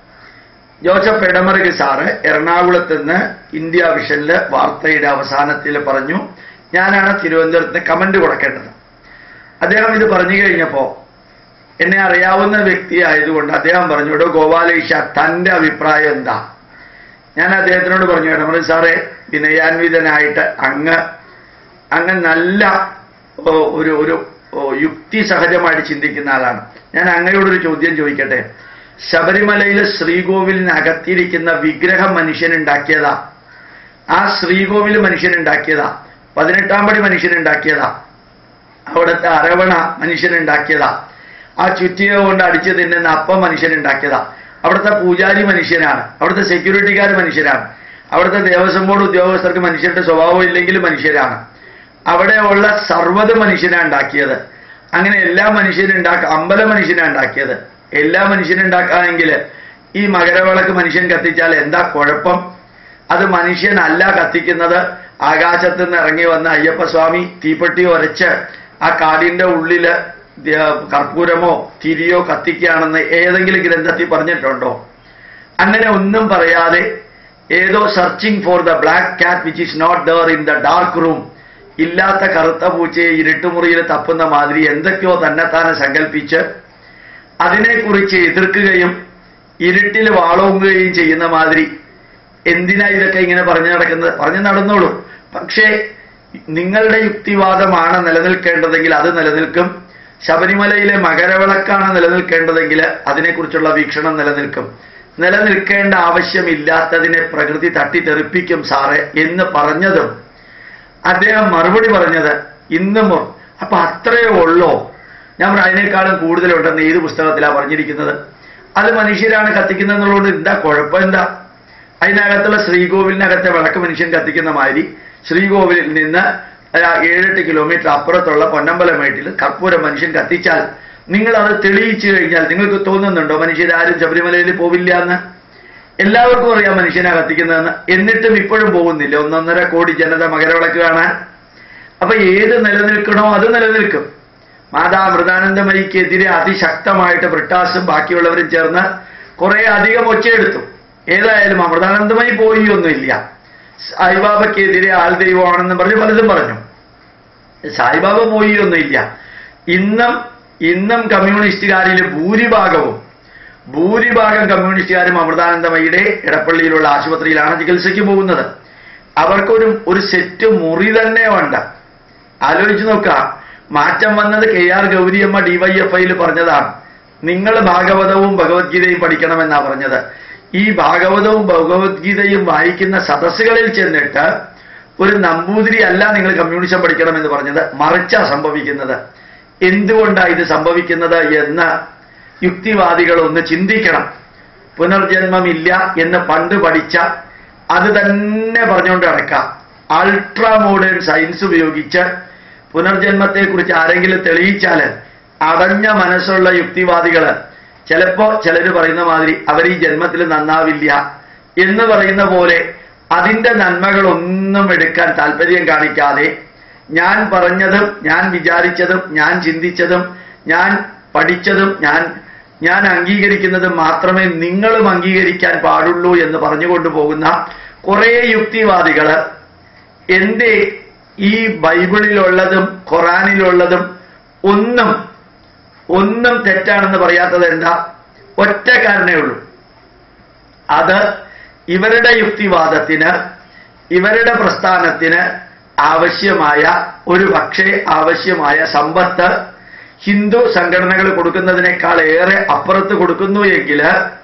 S1: ജോസഫ് എടമറുകി സാറ് എറണാകുളത്ത് നിന്ന് ഇന്ത്യ വിഷനില് വാർത്തയുടെ അവസാനത്തിൽ പറഞ്ഞു ഞാനാണ് തിരുവനന്തപുരത്ത് കമന്റ് കൊടുക്കേണ്ടത് അദ്ദേഹം ഇത് പറഞ്ഞു കഴിഞ്ഞപ്പോ എന്നെ അറിയാവുന്ന വ്യക്തി ആയതുകൊണ്ട് അദ്ദേഹം പറഞ്ഞു "എടോ ഗോപാലകൃഷ തന്റെ അഭിപ്രായം എന്താ ഞാൻ അദ്ദേഹത്തിനോട് പറഞ്ഞു എടമറി സാറേ വിനയാൻവിതനായിട്ട് അങ്ങ് അങ്ങ് നല്ല ഓ, ഒരു ഒരു ഓ, യുക്തി സഹജമായിട്ട് ചിന്തിക്കുന്ന ആളാണ് ഞാൻ അങ്ങയോടൊരു ചോദ്യം ചോദിക്കട്ടെ ശബരിമലയിൽ ശ്രീകോവിലിനകത്തിരിക്കുന്ന വിഗ്രഹം മനുഷ്യനുണ്ടാക്കിയതാ ആ ശ്രീകോവിൽ മനുഷ്യനുണ്ടാക്കിയതാ പതിനെട്ടാം പടി മനുഷ്യനുണ്ടാക്കിയതാ അവിടുത്തെ അരവണ മനുഷ്യനുണ്ടാക്കിയതാ ആ ചുറ്റിക കൊണ്ട് അടിച്ചു തിന്നുന്ന അപ്പം മനുഷ്യനുണ്ടാക്കിയതാ അവിടുത്തെ പൂജാരി മനുഷ്യനാണ് അവിടുത്തെ സെക്യൂരിറ്റിക്കാർ മനുഷ്യരാണ് അവിടുത്തെ ദേവസ്വം ബോർഡ് ഉദ്യോഗസ്ഥർക്ക് മനുഷ്യരുടെ സ്വഭാവം ഇല്ലെങ്കിൽ മനുഷ്യരാണ് അവിടെയുള്ള സർവ്വത് മനുഷ്യനാണ് ഉണ്ടാക്കിയത് അങ്ങനെ എല്ലാ മനുഷ്യനും ഉണ്ടാക്ക അമ്പല മനുഷ്യനാണ് ഉണ്ടാക്കിയത് എല്ലാ മനുഷ്യനും ഉണ്ടാക്കാമെങ്കിൽ ഈ മകരവിളക്ക് മനുഷ്യൻ കത്തിച്ചാൽ എന്താ കുഴപ്പം അത് മനുഷ്യനല്ല കത്തിക്കുന്നത് ആകാശത്ത് നിന്ന് ഇറങ്ങി വന്ന അയ്യപ്പസ്വാമി തീപ്പെട്ടി ഉരച്ച് ആ കാടിന്റെ ഉള്ളില് ദ്യ- കർപ്പൂരമോ തിരിയോ കത്തിക്കുകയാണെന്ന് ഏതെങ്കിലും ഗ്രന്ഥത്തിൽ പറഞ്ഞിട്ടുണ്ടോ അങ്ങനെ ഒന്നും പറയാതെ ഏതോ searching for the black cat which is not there in the dark room ഇല്ലാത്ത കറുത്ത പൂച്ചയെ ഇരുട്ടുമുറിയിൽ തപ്പുന്ന മാതിരി എന്തൊക്കെയോ തന്നെത്താനെ സങ്കല്പിച്ച് അതിനെക്കുറിച്ച് എതിർക്കുകയും ഇരുട്ടിൽ വാളോങ്ങുകയും ചെയ്യുന്ന മാതിരി എന്തിനാ ഇതൊക്കെ ഇങ്ങനെ പറഞ്ഞു നടക്കുന്നത് പറഞ്ഞു നടന്നോളൂ പക്ഷേ നിങ്ങളുടെ യുക്തിവാദമാണ് നിലനിൽക്കേണ്ടതെങ്കിൽ അത് നിലനിൽക്കും ശബരിമലയിലെ മകരവിളക്കാണ് നിലനിൽക്കേണ്ടതെങ്കിൽ അതിനെക്കുറിച്ചുള്ള വീക്ഷണം നിലനിൽക്കും നിലനിൽക്കേണ്ട ആവശ്യമില്ലാത്തതിനെ പ്രകൃതി തട്ടിത്തെറിപ്പിക്കും സാറേ എന്ന് പറഞ്ഞതും അദ്ദേഹം മറുപടി പറഞ്ഞത് ഇന്നും അപ്പൊ അത്രയേ ഉള്ളോ ഞാൻ പറഞ്ഞു, അതിനേക്കാളും കൂടുതലുണ്ടെന്ന് ഏത് പുസ്തകത്തിലാണ് പറഞ്ഞിരിക്കുന്നത് അത് മനുഷ്യരാണ് കത്തിക്കുന്നതെന്നുള്ളത് എന്താ കുഴപ്പം എന്താ അതിനകത്തുള്ള ശ്രീകോവിലിനകത്തെ വിളക്ക് മനുഷ്യൻ കത്തിക്കുന്ന മാതിരി ശ്രീകോവിലിൽ നിന്ന് ആ ഏഴെട്ട് കിലോമീറ്റർ അപ്പുറത്തുള്ള പൊന്നമ്പലമേട്ടിൽ കർപ്പൂരം മനുഷ്യൻ കത്തിച്ചാൽ നിങ്ങൾ അത് തെളിയിച്ചു കഴിഞ്ഞാൽ നിങ്ങൾക്ക് തോന്നുന്നുണ്ടോ മനുഷ്യരാരും ശബരിമലയിൽ പോവില്ല എന്ന് എല്ലാവർക്കും അറിയാം മനുഷ്യനാ കത്തിക്കുന്നതെന്ന് എന്നിട്ടും ഇപ്പോഴും പോകുന്നില്ല ഒന്നൊന്നര കോടി ജനത മകരവിളക്ക് കാണാൻ അപ്പൊ ഏത് നിലനിൽക്കണോ അത് നിലനിൽക്കും മാതാ മൃതാനന്ദമയിക്കെതിരെ അതിശക്തമായിട്ട് ബ്രിട്ടാസും ബാക്കിയുള്ളവരും ചേർന്ന് കുറെ അധികം ഒച്ചയെടുത്തു ഏതായാലും അമൃതാനന്ദമയി പോയിയൊന്നുമില്ല സായിബാബയ്ക്കെതിരെ ആൾ ദൈവമാണെന്ന് പറഞ്ഞ് പലതും പറഞ്ഞു സായിബാബ പോയിയൊന്നുമില്ല ഇന്നും ഇന്നും കമ്മ്യൂണിസ്റ്റുകാരിൽ ഭൂരിഭാഗവും ഭൂരിഭാഗം കമ്മ്യൂണിസ്റ്റുകാരും അമൃതാനന്ദമയുടെ ഇടപ്പള്ളിയിലുള്ള ആശുപത്രിയിലാണ് ചികിത്സയ്ക്ക് പോകുന്നത് അവർക്കൊരു ഒരു സെറ്റ് മുറി തന്നെ വേണ്ട ആലോചിച്ച് നോക്കുക മാറ്റം വന്നത് കെ ആർ ഗൗരിയമ്മ ഡിവൈഎഫ്ഐയിൽ പറഞ്ഞതാണ് നിങ്ങൾ ഭാഗവതവും ഭഗവത്ഗീതയും പഠിക്കണമെന്നാ പറഞ്ഞത് ഈ ഭാഗവതവും ഭഗവത്ഗീതയും വായിക്കുന്ന സദസ്സുകളിൽ ചെന്നിട്ട് ഒരു നമ്പൂതിരി അല്ല നിങ്ങൾ കമ്മ്യൂണിസം പഠിക്കണമെന്ന് പറഞ്ഞത് മറിച്ചാ സംഭവിക്കുന്നത് എന്തുകൊണ്ടാ ഇത് സംഭവിക്കുന്നത് എന്ന് യുക്തിവാദികൾ ഒന്ന് ചിന്തിക്കണം പുനർജന്മമില്ല എന്ന് പണ്ട് പഠിച്ച അത് തന്നെ പറഞ്ഞുകൊണ്ട് നടക്കാം അൾട്രാ മോഡേൺ സയൻസ് ഉപയോഗിച്ച് പുനർജന്മത്തെക്കുറിച്ച് ആരെങ്കിലും തെളിയിച്ചാൽ അടഞ്ഞ മനസ്സുള്ള യുക്തിവാദികൾ ചിലപ്പോ ചിലർ പറയുന്ന മാതിരി അവർ ഈ ജന്മത്തിൽ നന്നാവില്ല എന്ന് പറയുന്ന പോലെ അതിന്റെ നന്മകളൊന്നും എടുക്കാൻ താല്പര്യം കാണിക്കാതെ ഞാൻ പറഞ്ഞതും ഞാൻ വിചാരിച്ചതും ഞാൻ ചിന്തിച്ചതും ഞാൻ പഠിച്ചതും ഞാൻ ഞാൻ അംഗീകരിക്കുന്നതും മാത്രമേ നിങ്ങളും അംഗീകരിക്കാൻ പാടുള്ളൂ എന്ന് പറഞ്ഞുകൊണ്ട് പോകുന്ന കുറേ യുക്തിവാദികള് എന്തേ ഈ ബൈബിളിലുള്ളതും ഖുറാനിലുള്ളതും ഒന്നും ഒന്നും തെറ്റാണെന്ന് പറയാത്തത് എന്താ ഒറ്റ കാരണേ ഉള്ളൂ അത് ഇവരുടെ യുക്തിവാദത്തിന് ഇവരുടെ പ്രസ്ഥാനത്തിന് ആവശ്യമായ ഒരു പക്ഷേ ആവശ്യമായ സമ്പത്ത് ഹിന്ദു സംഘടനകൾ കൊടുക്കുന്നതിനേക്കാൾ ഏറെ അപ്പുറത്ത് കൊടുക്കുന്നു എങ്കിൽ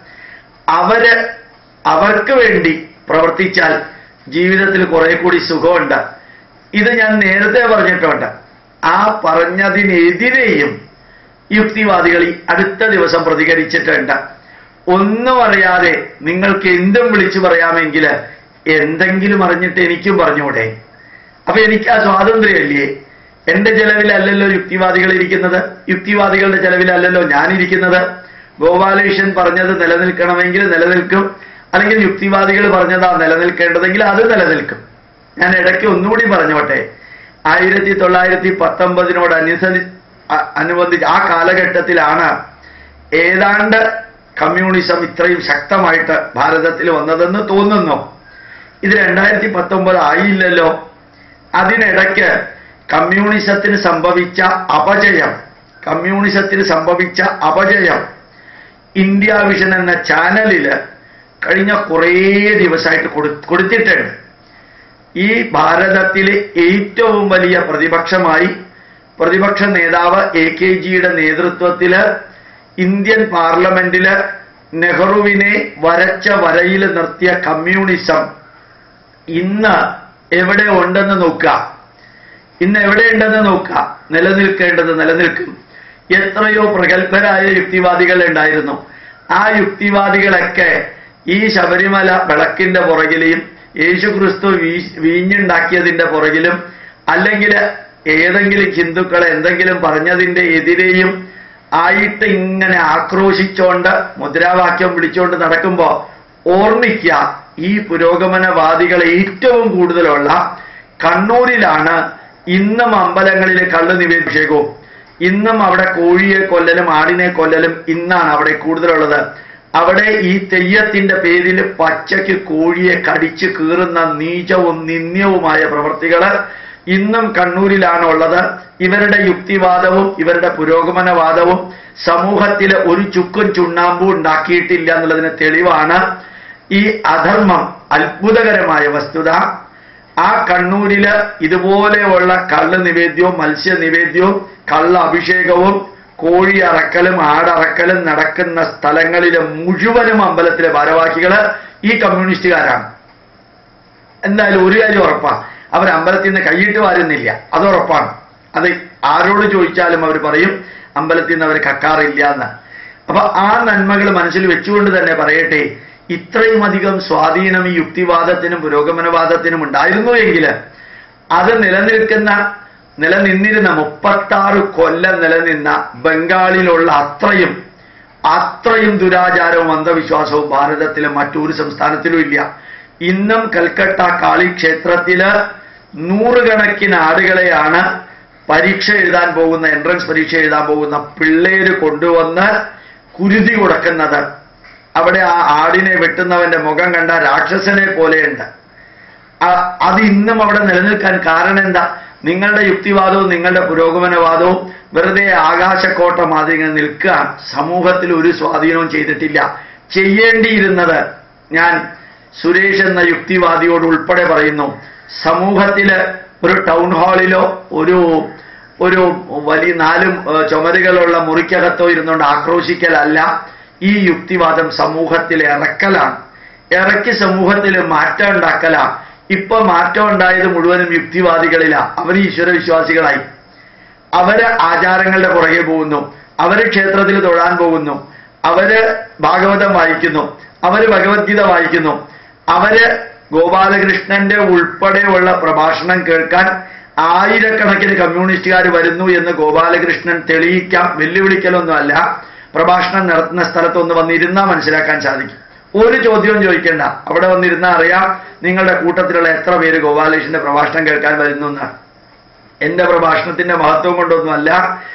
S1: അവര് അവർക്ക് വേണ്ടി പ്രവർത്തിച്ചാൽ ജീവിതത്തിൽ കുറെ കൂടി സുഖമുണ്ട് ഇത് ഞാൻ നേരത്തെ പറഞ്ഞിട്ടുണ്ട് ആ പറഞ്ഞതിനെതിരെയും യുക്തിവാദികൾ ഈ അടുത്ത ദിവസം പ്രതികരിച്ചിട്ടുണ്ട് ഒന്നും അറിയാതെ നിങ്ങൾക്ക് എന്തും വിളിച്ചു പറയാമെങ്കിൽ എന്തെങ്കിലും അറിഞ്ഞിട്ട് എനിക്കും പറഞ്ഞൂടെ അപ്പൊ എനിക്ക് ആ സ്വാതന്ത്ര്യമല്ലേ എന്റെ ചെലവിലല്ലല്ലോ യുക്തിവാദികൾ ഇരിക്കുന്നത് യുക്തിവാദികളുടെ ചെലവിലല്ലല്ലോ ഞാനിരിക്കുന്നത് ഗോപാലകൃഷ്ണൻ പറഞ്ഞത് നിലനിൽക്കണമെങ്കിൽ നിലനിൽക്കും അല്ലെങ്കിൽ യുക്തിവാദികൾ പറഞ്ഞതാ നിലനിൽക്കേണ്ടതെങ്കിൽ അത് നിലനിൽക്കും ഞാൻ ഇടയ്ക്ക് ഒന്നുകൂടി പറഞ്ഞോട്ടെ ആയിരത്തി തൊള്ളായിരത്തി പത്തൊമ്പതിനോട് അനുസരി അ- അനുബന്ധിച്ച് ആ കാലഘട്ടത്തിലാണ് ഏതാണ്ട് കമ്മ്യൂണിസം ഇത്രയും ശക്തമായിട്ട് ഭാരതത്തിൽ വന്നതെന്ന് തോന്നുന്നു ഇത് രണ്ടായിരത്തി പത്തൊമ്പത് ആയില്ലല്ലോ അതിനിടയ്ക്ക് കമ്മ്യൂണിസത്തിന് സംഭവിച്ച അപജയം കമ്മ്യൂണിസത്തിന് സംഭവിച്ച അപജയം ഇന്ത്യ വിഷൻ എന്ന ചാനലില് കഴിഞ്ഞ കുറേ ദിവസമായിട്ട് കൊടു- കൊടുത്തിട്ടുണ്ട് ഈ ഭാരതത്തിലെ ഏറ്റവും വലിയ പ്രതിപക്ഷമായി പ്രതിപക്ഷ നേതാവ് എ കെ ജിയുടെ നേതൃത്വത്തില് ഇന്ത്യൻ പാർലമെന്റില് നെഹ്റുവിനെ വരച്ച വരയിൽ നിർത്തിയ കമ്മ്യൂണിസം ഇന്ന് എവിടെ ഉണ്ടെന്ന് നോക്കുക ഇന്ന് എവിടെയുണ്ടെന്ന് നോക്കുക നിലനിൽക്കേണ്ടത് നിലനിൽക്കും എത്രയോ പ്രഗത്ഭരായ യുക്തിവാദികൾ ഉണ്ടായിരുന്നു ആ യുക്തിവാദികളൊക്കെ ഈ ശബരിമല വിളക്കിന്റെ പുറകിലെയും യേശുക്രിസ്തു വീ- വീഞ്ഞുണ്ടാക്കിയതിന്റെ പുറകിലും അല്ലെങ്കിൽ ഏതെങ്കിലും ഹിന്ദുക്കളെ എന്തെങ്കിലും പറഞ്ഞതിന്റെ എതിരെയും ആയിട്ട് ഇങ്ങനെ ആക്രോശിച്ചോണ്ട് മുദ്രാവാക്യം വിളിച്ചുകൊണ്ട് നടക്കുമ്പോ ഓർമ്മിക്കുക ഈ പുരോഗമനവാദികൾ ഏറ്റവും കൂടുതലുള്ള കണ്ണൂരിലാണ് ഇന്നും അമ്പലങ്ങളിൽ കള്ളു നിവേശകവും ഇന്നും അവിടെ കോഴിയെ കൊല്ലലും ആടിനെ കൊല്ലലും ഇന്നാണ് അവിടെ കൂടുതലുള്ളത് അവിടെ ഈ തെയ്യത്തിന്റെ പേരിൽ പച്ചയ്ക്ക് കോഴിയെ കടിച്ചു കീറുന്ന നീചവും നിന്ദ്യവുമായ പ്രവൃത്തികള് ഇന്നും കണ്ണൂരിലാണ് ഉള്ളത് ഇവരുടെ യുക്തിവാദവും ഇവരുടെ പുരോഗമനവാദവും സമൂഹത്തിൽ ഒരു ചുക്കും ചുണ്ണാമ്പും ഉണ്ടാക്കിയിട്ടില്ല എന്നുള്ളതിന് തെളിവാണ് ഈ അധർമ്മം അത്ഭുതകരമായ വസ്തുത ആ കണ്ണൂരില് ഇതുപോലെയുള്ള കള്ള് നിവേദ്യവും മത്സ്യ നിവേദ്യവും കള്ള അഭിഷേകവും കോഴി അറക്കലും ആടറക്കലും നടക്കുന്ന സ്ഥലങ്ങളിലെ മുഴുവനും അമ്പലത്തിലെ ഭാരവാഹികള് ഈ കമ്മ്യൂണിസ്റ്റുകാരാണ് എന്തായാലും ഒരു കാര്യം ഉറപ്പാ അവർ അമ്പലത്തിൽ നിന്ന് കൈയിട്ട് വാരുന്നില്ല അത് ഉറപ്പാണ് അത് ആരോട് ചോദിച്ചാലും അവർ പറയും അമ്പലത്തിൽ നിന്ന് അവർ കക്കാറില്ല എന്ന് അപ്പൊ ആ നന്മകൾ മനസ്സിൽ വെച്ചുകൊണ്ട് തന്നെ പറയട്ടെ ഇത്രയും അധികം സ്വാധീനം ഈ യുക്തിവാദത്തിനും പുരോഗമനവാദത്തിനും ഉണ്ടായിരുന്നു എങ്കിൽ അത് നിലനിൽക്കുന്ന നിലനിന്നിരുന്ന മുപ്പത്താറ് കൊല്ലം നിലനിന്ന ബംഗാളിലുള്ള അത്രയും അത്രയും ദുരാചാരവും അന്ധവിശ്വാസവും ഭാരതത്തിലെ മറ്റൊരു സംസ്ഥാനത്തിലും ഇല്ല ഇന്നും കൽക്കട്ട കാളി ക്ഷേത്രത്തില് നൂറുകണക്കിന് ആടുകളെയാണ് പരീക്ഷ എഴുതാൻ പോകുന്ന എൻട്രൻസ് പരീക്ഷ എഴുതാൻ പോകുന്ന പിള്ളേര് കൊണ്ടുവന്ന് കുരുതി കൊടുക്കുന്നത് അവിടെ ആ ആടിനെ വെട്ടുന്നവന്റെ മുഖം കണ്ട രാക്ഷസനെ പോലെയുണ്ട് ആ- അത് ഇന്നും അവിടെ നിലനിൽക്കാൻ കാരണം എന്താ നിങ്ങളുടെ യുക്തിവാദവും നിങ്ങളുടെ പുരോഗമനവാദവും വെറുതെ ആകാശക്കോട്ട മാതിരി ഇങ്ങനെ നിൽക്കുക സമൂഹത്തിൽ ഒരു സ്വാധീനവും ചെയ്തിട്ടില്ല ചെയ്യേണ്ടിയിരുന്നത് ഞാൻ സുരേഷ് എന്ന യുക്തിവാദിയോട് ഉൾപ്പെടെ പറയുന്നു സമൂഹത്തില് ഒരു ടൗൺ ഹാളിലോ ഒരു ഒരു വലിയ നാലും ഏഹ്, ചുമരുകളുള്ള മുറിക്കകത്തോ ഇരുന്നുകൊണ്ട് ആക്രോശിക്കലല്ല ഈ യുക്തിവാദം സമൂഹത്തിൽ ഇറക്കലാണ് ഇറക്കി സമൂഹത്തിൽ മാറ്റം ഉണ്ടാക്കലാ ഇപ്പൊ മാറ്റം ഉണ്ടായത് മുഴുവനും യുക്തിവാദികളിലാ അവർ ഈശ്വരവിശ്വാസികളായി അവര് ആചാരങ്ങളുടെ പുറകെ പോകുന്നു അവര് ക്ഷേത്രത്തിൽ തൊഴാൻ പോകുന്നു അവര് ഭാഗവതം വായിക്കുന്നു അവര് ഭഗവത്ഗീത വായിക്കുന്നു അവര് ഗോപാലകൃഷ്ണന്റെ ഉൾപ്പെടെയുള്ള പ്രഭാഷണം കേൾക്കാൻ ആയിരക്കണക്കിന് കമ്മ്യൂണിസ്റ്റുകാർ വരുന്നു എന്ന് ഗോപാലകൃഷ്ണൻ തെളിയിക്കാം വെല്ലുവിളിക്കലൊന്നുമല്ല പ്രഭാഷണം നടത്തുന്ന സ്ഥലത്ത് ഒന്ന് വന്നിരുന്നാൽ മനസ്സിലാക്കാൻ സാധിക്കും ഒരു ചോദ്യവും ചോദിക്കേണ്ട അവിടെ വന്നിരുന്നാൽ അറിയാം നിങ്ങളുടെ കൂട്ടത്തിലുള്ള എത്ര പേര് ഗോപാലകൃഷ്ണന്റെ പ്രഭാഷണം കേൾക്കാൻ വരുന്നു എന്ന് എന്റെ പ്രഭാഷണത്തിന്റെ മഹത്വം കൊണ്ടൊന്നുമല്ല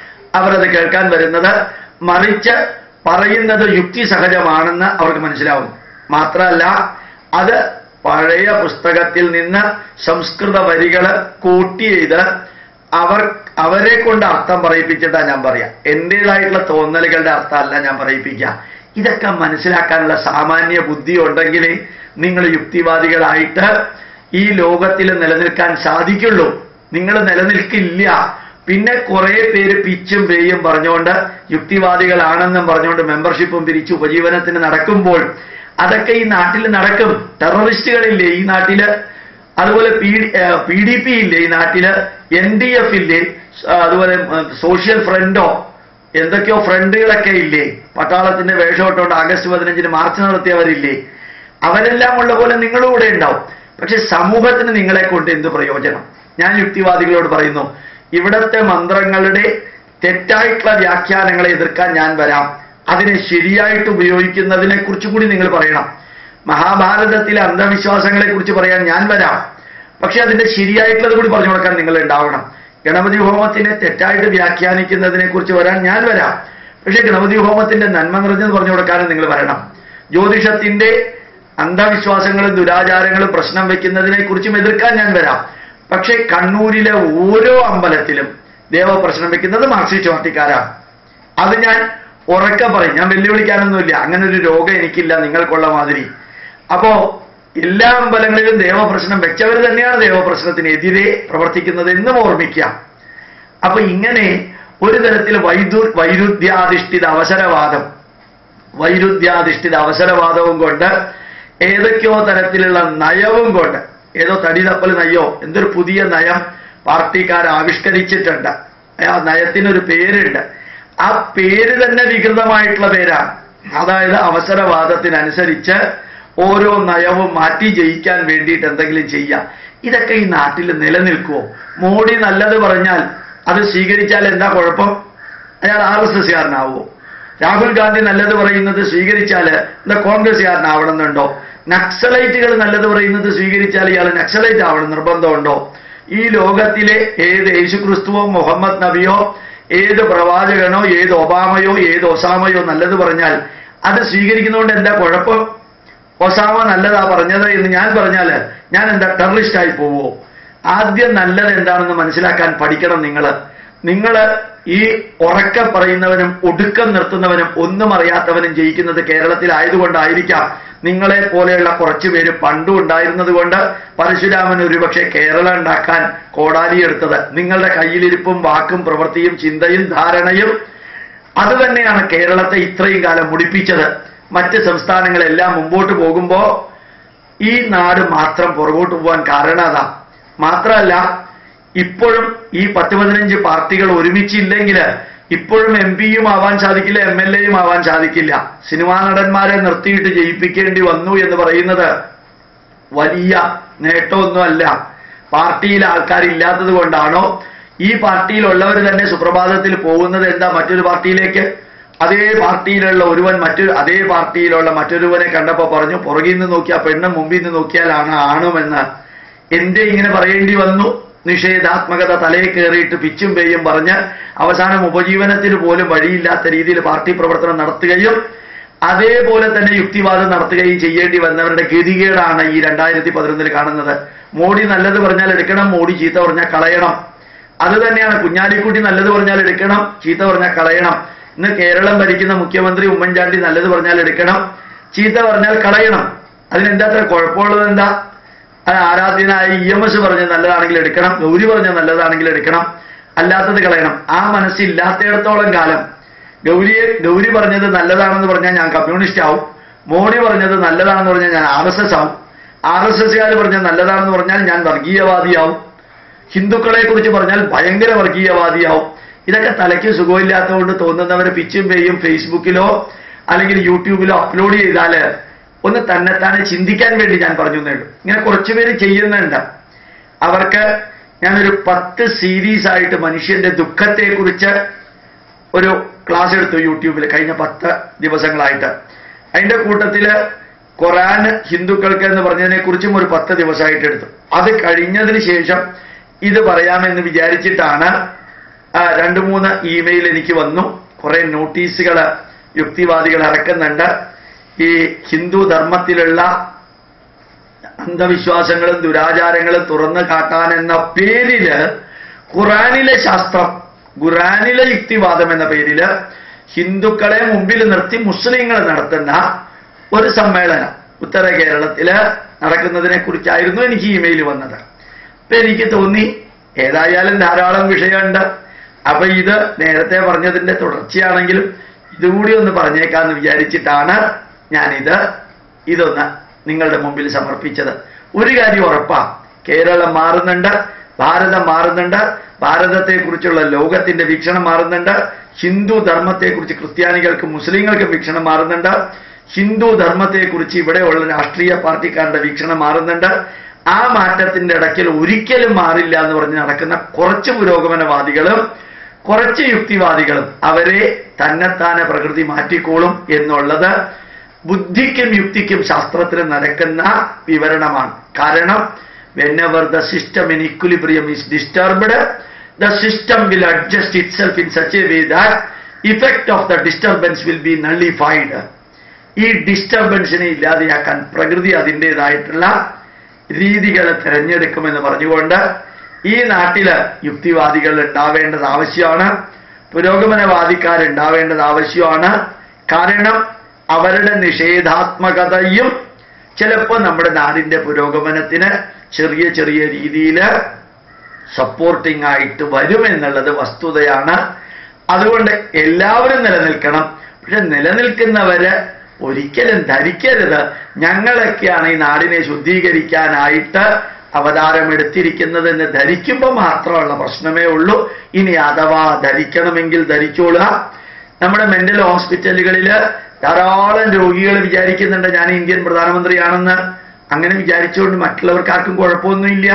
S1: അവരത് കേൾക്കാൻ വരുന്നത് മറിച്ച് പറയുന്നത് യുക്തിസഹജമാണെന്ന് അവർക്ക് മനസ്സിലാവും മാത്രമല്ല അത് പഴയ പുസ്തകത്തിൽ നിന്ന് സംസ്കൃത വരികൾ കൂട്ടി ചെയ്ത് അവർ അവരെ കൊണ്ട് അർത്ഥം പറയിപ്പിച്ചിട്ടാ ഞാൻ പറയാം എന്റേതായിട്ടുള്ള തോന്നലുകളുടെ അർത്ഥമല്ല ഞാൻ പറയിപ്പിക്കുക ഇതൊക്കെ മനസ്സിലാക്കാനുള്ള സാമാന്യ ബുദ്ധി ഉണ്ടെങ്കിൽ നിങ്ങൾ യുക്തിവാദികളായിട്ട് ഈ ലോകത്തിൽ നിലനിൽക്കാൻ സാധിക്കുള്ളൂ നിങ്ങൾ നിലനിൽക്കില്ല പിന്നെ കുറെ പേര് പിച്ചും പേയും പറഞ്ഞുകൊണ്ട് യുക്തിവാദികളാണെന്നും പറഞ്ഞുകൊണ്ട് മെമ്പർഷിപ്പും പിരിച്ച് ഉപജീവനത്തിന് നടക്കുമ്പോൾ അതൊക്കെ ഈ നാട്ടിൽ നടക്കും ടെററിസ്റ്റുകളില്ലേ ഈ നാട്ടില് അതുപോലെ പി പി ഡി പി ഇല്ലേ ഈ നാട്ടില് എൻ ഡി എഫ് ഇല്ലേ ആ, അതുപോലെ സോഷ്യൽ ഫ്രണ്ടോ എന്തൊക്കെയോ ഫ്രണ്ടുകളൊക്കെ ഇല്ലേ പട്ടാളത്തിന്റെ വേഷമിട്ടുകൊണ്ട് ആഗസ്റ്റ് പതിനഞ്ചിന് മാർച്ച് നടത്തിയവരില്ലേ അവരെല്ലാം ഉള്ള പോലെ നിങ്ങളും കൂടെ ഉണ്ടാവും പക്ഷെ സമൂഹത്തിന് നിങ്ങളെ കൊണ്ട് എന്ത് പ്രയോജനം ഞാൻ യുക്തിവാദികളോട് പറയുന്നു ഇവിടത്തെ മന്ത്രങ്ങളുടെ തെറ്റായിട്ടുള്ള വ്യാഖ്യാനങ്ങളെ എതിർക്കാൻ ഞാൻ വരാം അതിനെ ശരിയായിട്ട് ഉപയോഗിക്കുന്നതിനെ കുറിച്ചും കൂടി നിങ്ങൾ പറയണം മഹാഭാരതത്തിലെ അന്ധവിശ്വാസങ്ങളെ കുറിച്ച് പറയാൻ ഞാൻ വരാം പക്ഷെ അതിന്റെ ശരിയായിട്ടുള്ളത് കൂടി പറഞ്ഞു കൊടുക്കാൻ നിങ്ങൾ ഉണ്ടാവണം ഗണപതി ഹോമത്തിനെ തെറ്റായിട്ട് വ്യാഖ്യാനിക്കുന്നതിനെ കുറിച്ച് വരാൻ ഞാൻ വരാം പക്ഷെ ഗണപതി ഹോമത്തിന്റെ നന്മ നിറഞ്ഞത് പറഞ്ഞു കൊടുക്കാനും നിങ്ങൾ വരണം ജ്യോതിഷത്തിന്റെ അന്ധവിശ്വാസങ്ങളും ദുരാചാരങ്ങളും പ്രശ്നം വെക്കുന്നതിനെ കുറിച്ചും എതിർക്കാൻ ഞാൻ വരാം പക്ഷെ കണ്ണൂരിലെ ഓരോ അമ്പലത്തിലും ദേവപ്രശ്നം വെക്കുന്നത് മാർക്സിസ്റ്റ് പാർട്ടിക്കാരാണ് അത് ഞാൻ ഉറക്കെ പറയും ഞാൻ വെല്ലുവിളിക്കാനൊന്നുമില്ല അങ്ങനെ ഒരു രോഗം എനിക്കില്ല നിങ്ങൾക്കുള്ള മാതിരി അപ്പോ എല്ലാ അമ്പലങ്ങളിലും ദേവപ്രശ്നം വെച്ചവർ തന്നെയാണ് ദേവപ്രശ്നത്തിനെതിരെ പ്രവർത്തിക്കുന്നത് എന്നും ഓർമ്മിക്കാം അപ്പൊ ഇങ്ങനെ ഒരു തരത്തിൽ വൈദു വൈരുദ്ധ്യാധിഷ്ഠിത അവസരവാദം വൈരുദ്ധ്യാധിഷ്ഠിത അവസരവാദവും കൊണ്ട് ഏതൊക്കെയോ തരത്തിലുള്ള നയവും കൊണ്ട് ഏതോ തടി തപ്പൽ നയോ എന്തൊരു പുതിയ നയം പാർട്ടിക്കാർ ആവിഷ്കരിച്ചിട്ടുണ്ട് ആ നയത്തിനൊരു പേരുണ്ട് ആ പേര് തന്നെ വികൃതമായിട്ടുള്ള പേരാണ് അതായത് അവസരവാദത്തിനനുസരിച്ച് ഓരോ നയവും മാറ്റി ജയിക്കാൻ വേണ്ടിയിട്ട് എന്തെങ്കിലും ചെയ്യാം ഇതൊക്കെ ഈ നാട്ടിൽ നിലനിൽക്കുമോ മോഡി നല്ലത് പറഞ്ഞാൽ അത് സ്വീകരിച്ചാൽ എന്താ കുഴപ്പം അയാൾ ആർ എസ് എസ്കാരനാവുമോ രാഹുൽ ഗാന്ധി നല്ലത് പറയുന്നത് സ്വീകരിച്ചാൽ എന്താ കോൺഗ്രസ്സുകാരനാവണമെന്നുണ്ടോ നക്സലൈറ്റുകൾ നല്ലത് പറയുന്നത് സ്വീകരിച്ചാൽ ഇയാൾ നക്സലൈറ്റ് ആവണം നിർബന്ധമുണ്ടോ ഈ ലോകത്തിലെ ഏത് യേശുക്രിസ്തുവോ മുഹമ്മദ് നബിയോ ഏത് പ്രവാചകനോ ഏത് ഒബാമയോ ഏത് ഒസാമയോ നല്ലത് പറഞ്ഞാൽ അത് സ്വീകരിക്കുന്നതുകൊണ്ട് എന്താ കുഴപ്പം ഒസാമ നല്ലതാ പറഞ്ഞത് എന്ന് ഞാൻ പറഞ്ഞാൽ ഞാൻ എന്താ ടെററിസ്റ്റ് ആയി പോവോ ആദ്യം നല്ലത് എന്താണെന്ന് മനസ്സിലാക്കാൻ പഠിക്കണം നിങ്ങൾ നിങ്ങൾ ഈ ഉറക്കം പറയുന്നവനും ഒടുക്കം നിർത്തുന്നവനും ഒന്നും അറിയാത്തവനും ജയിക്കുന്നത് കേരളത്തിലായതുകൊണ്ടായിരിക്കാം നിങ്ങളെ പോലെയുള്ള കുറച്ചു പേര് പണ്ടും ഉണ്ടായിരുന്നത് കൊണ്ട് പരശുരാമൻ ഒരുപക്ഷെ കേരളം ഉണ്ടാക്കാൻ കോടാലി എടുത്തത് നിങ്ങളുടെ കയ്യിലിരിപ്പും വാക്കും പ്രവൃത്തിയും ചിന്തയും ധാരണയും അത് തന്നെയാണ് കേരളത്തെ ഇത്രയും കാലം മുടിപ്പിച്ചത് മറ്റ് സംസ്ഥാനങ്ങളെല്ലാം മുമ്പോട്ട് പോകുമ്പോ ഈ നാട് മാത്രം പുറകോട്ട് പോകാൻ കാരണം അതാ മാത്രമല്ല ഇപ്പോഴും ഈ പത്ത് പതിനഞ്ച് പാർട്ടികൾ ഒരുമിച്ചില്ലെങ്കിൽ ഇപ്പോഴും എം പിയും ആവാൻ സാധിക്കില്ല എം എൽ എയും ആവാൻ സാധിക്കില്ല സിനിമാ നടന്മാരെ നിർത്തിയിട്ട് ജയിപ്പിക്കേണ്ടി വന്നു എന്ന് പറയുന്നത് വലിയ നേട്ടമൊന്നുമല്ല പാർട്ടിയിൽ ആൾക്കാരില്ലാത്തത് കൊണ്ടാണോ ഈ പാർട്ടിയിലുള്ളവർ തന്നെ സുപ്രഭാതത്തിൽ പോകുന്നത് എന്താ മറ്റൊരു പാർട്ടിയിലേക്ക് അതേ പാർട്ടിയിലുള്ള ഒരുവൻ മറ്റൊരു അതേ പാർട്ടിയിലുള്ള മറ്റൊരുവനെ കണ്ടപ്പോ പറഞ്ഞു പുറകിൽ നിന്ന് നോക്കിയാൽ പെണ്ണും മുമ്പിൽ നിന്ന് നോക്കിയാലാണ് ആണുമെന്ന് എന്തേ ഇങ്ങനെ പറയേണ്ടി വന്നു നിഷേധാത്മകത തലയിൽ കയറിയിട്ട് പിച്ചും പേയും പറഞ്ഞ് അവസാനം ഉപജീവനത്തിന് പോലും വഴിയില്ലാത്ത രീതിയിൽ പാർട്ടി പ്രവർത്തനം നടത്തുകയും അതേപോലെ തന്നെ യുക്തിവാദം നടത്തുകയും ചെയ്യേണ്ടി വന്നവരുടെ ഗതികേടാണ് ഈ രണ്ടായിരത്തി പതിനൊന്നിൽ കാണുന്നത് മോഡി നല്ലത് പറഞ്ഞാൽ എടുക്കണം മോഡി ചീത്ത പറഞ്ഞാൽ കളയണം അത് തന്നെയാണ് കുഞ്ഞാലിക്കുട്ടി നല്ലത് പറഞ്ഞാൽ എടുക്കണം ചീത്ത പറഞ്ഞാൽ കളയണം ഇന്ന് കേരളം ഭരിക്കുന്ന മുഖ്യമന്ത്രി ഉമ്മൻചാണ്ടി നല്ലത് പറഞ്ഞാൽ എടുക്കണം ചീത്ത പറഞ്ഞാൽ കളയണം അതിനെന്താ അത്ര കുഴപ്പമുള്ളത് എന്താ അത് ആരാധ്യനായ ഇ എം എസ് പറഞ്ഞ് നല്ലതാണെങ്കിൽ എടുക്കണം ഗൗരി പറഞ്ഞ നല്ലതാണെങ്കിൽ എടുക്കണം അല്ലാത്തത് കളയണം ആ മനസ്സില്ലാത്തയിടത്തോളം കാലം ഗൗരിയെ ഗൗരി പറഞ്ഞത് നല്ലതാണെന്ന് പറഞ്ഞാൽ ഞാൻ കമ്മ്യൂണിസ്റ്റ് ആവും മോഡി പറഞ്ഞത് നല്ലതാണെന്ന് പറഞ്ഞാൽ ഞാൻ ആർ എസ് എസ് ആവും ആർ എസ് എസ്സുകാർ പറഞ്ഞത് നല്ലതാണെന്ന് പറഞ്ഞാൽ ഞാൻ വർഗീയവാദിയാവും ഹിന്ദുക്കളെ കുറിച്ച് പറഞ്ഞാൽ ഭയങ്കര വർഗീയവാദിയാവും ഇതൊക്കെ തലയ്ക്ക് സുഖമില്ലാത്തതുകൊണ്ട് തോന്നുന്നവരെ പിച്ചും പേയും ഫേസ്ബുക്കിലോ അല്ലെങ്കിൽ യൂട്യൂബിലോ അപ്ലോഡ് ചെയ്താല് ഒന്ന് തന്നെത്താനെ ചിന്തിക്കാൻ വേണ്ടി ഞാൻ പറഞ്ഞു എന്നേ ഉള്ളൂ ഇങ്ങനെ കുറച്ചുപേര് ചെയ്യുന്നുണ്ട് അവർക്ക് ഞാനൊരു പത്ത് സീരീസ് ആയിട്ട് മനുഷ്യന്റെ ദുഃഖത്തെക്കുറിച്ച് ഒരു ക്ലാസ് എടുത്തു യൂട്യൂബിൽ കഴിഞ്ഞ പത്ത് ദിവസങ്ങളായിട്ട് അതിന്റെ കൂട്ടത്തില് ഖുറാൻ ഹിന്ദുക്കൾക്ക് എന്ന് പറഞ്ഞതിനെ കുറിച്ചും ഒരു പത്ത് ദിവസമായിട്ട് എടുത്തു അത് കഴിഞ്ഞതിന് ശേഷം ഇത് പറയാമെന്ന് വിചാരിച്ചിട്ടാണ് ആ, രണ്ട് മൂന്ന് ഇമെയിൽ എനിക്ക് വന്നു കുറെ നോട്ടീസുകൾ യുക്തിവാദികൾ ഇറക്കുന്നുണ്ട് ഈ ഹിന്ദു ധർമ്മത്തിലുള്ള അന്ധവിശ്വാസങ്ങളും ദുരാചാരങ്ങളും തുറന്നു കാട്ടാൻ എന്ന പേരില് ഖുറാനിലെ ശാസ്ത്രം ഖുറാനിലെ യുക്തിവാദം എന്ന പേരില് ഹിന്ദുക്കളെ മുമ്പിൽ നിർത്തി മുസ്ലിങ്ങൾ നടത്തുന്ന ഒരു സമ്മേളനം ഉത്തര കേരളത്തില് നടക്കുന്നതിനെ കുറിച്ചായിരുന്നു എനിക്ക് ഇമെയിൽ വന്നത് അപ്പൊ എനിക്ക് തോന്നി ഏതായാലും ധാരാളം വിഷയമുണ്ട് അപ്പൊ ഇത് നേരത്തെ പറഞ്ഞതിന്റെ തുടർച്ചയാണെങ്കിലും ഇതുകൂടി ഒന്ന് പറഞ്ഞേക്കാന്ന് വിചാരിച്ചിട്ടാണ് ഞാനിത് ഇതൊന്ന് നിങ്ങളുടെ മുമ്പിൽ സമർപ്പിച്ചത് ഒരു കാര്യം ഉറപ്പാ കേരളം മാറുന്നുണ്ട് ഭാരതം മാറുന്നുണ്ട് ഭാരതത്തെക്കുറിച്ചുള്ള ലോകത്തിന്റെ വീക്ഷണം മാറുന്നുണ്ട് ഹിന്ദു ധർമ്മത്തെക്കുറിച്ച് ക്രിസ്ത്യാനികൾക്കും മുസ്ലിങ്ങൾക്കും വീക്ഷണം മാറുന്നുണ്ട് ഹിന്ദു ധർമ്മത്തെക്കുറിച്ച് ഇവിടെയുള്ള രാഷ്ട്രീയ പാർട്ടിക്കാരുടെ വീക്ഷണം മാറുന്നുണ്ട് ആ മാറ്റത്തിന്റെ ഇടയ്ക്കൽ ഒരിക്കലും മാറില്ല എന്ന് പറഞ്ഞ് നടക്കുന്ന കുറച്ച് പുരോഗമനവാദികളും കുറച്ച് യുക്തിവാദികളും അവരെ തന്നെത്താനെ പ്രകൃതി മാറ്റിക്കോളും എന്നുള്ളത് ബുദ്ധിക്കും യുക്തിക്കും ശാസ്ത്രത്തിനും നടക്കുന്ന വിവരണമാണ് കാരണം whenever the system in equilibrium is disturbed the system will adjust itself in such a way that effect of the disturbance will be nullified ഈ ഡിസ്റ്റർബൻസിനെ ഇല്ലാതെയാക്കാൻ പ്രകൃതി അതിൻ്റെതായിട്ടുള്ള രീതികൾ തിരഞ്ഞെടുക്കുമെന്ന് പറഞ്ഞുകൊണ്ട് ഈ നാട്ടില് യുക്തിവാദികൾ ഉണ്ടാവേണ്ടത് ആവശ്യമാണ് പുരോഗമനവാദിക്കാരുണ്ടാവേണ്ടത് ആവശ്യമാണ് കാരണം അവരുടെ നിഷേധാത്മകതയും ചിലപ്പോൾ നമ്മുടെ നാടിന്റെ പുരോഗമനത്തിന് ചെറിയ ചെറിയ രീതിയിൽ സപ്പോർട്ടിംഗ് ആയിട്ട് വരുമെന്നുള്ളത് വസ്തുതയാണ് അതുകൊണ്ട് എല്ലാവരും നിലനിൽക്കണം പക്ഷെ നിലനിൽക്കുന്നവര് ഒരിക്കലും ധരിക്കരുത് ഞങ്ങളൊക്കെയാണ് ഈ നാടിനെ ശുദ്ധീകരിക്കാനായിട്ട് അവതാരമെടുത്തിരിക്കുന്നതെന്ന് ധരിക്കുമ്പോൾ മാത്രമുള്ള പ്രശ്നമേ ഉള്ളൂ ഇനി അഥവാ ധരിക്കണമെങ്കിൽ ധരിച്ചോളുക നമ്മുടെ മെന്റൽ ഹോസ്പിറ്റലുകളിൽ ധാരാളം രോഗികൾ വിചാരിക്കുന്നുണ്ട് ഞാൻ ഇന്ത്യൻ പ്രധാനമന്ത്രിയാണെന്ന് അങ്ങനെ വിചാരിച്ചുകൊണ്ട് മറ്റുള്ളവർക്ക് ആർക്കും കുഴപ്പമൊന്നുമില്ല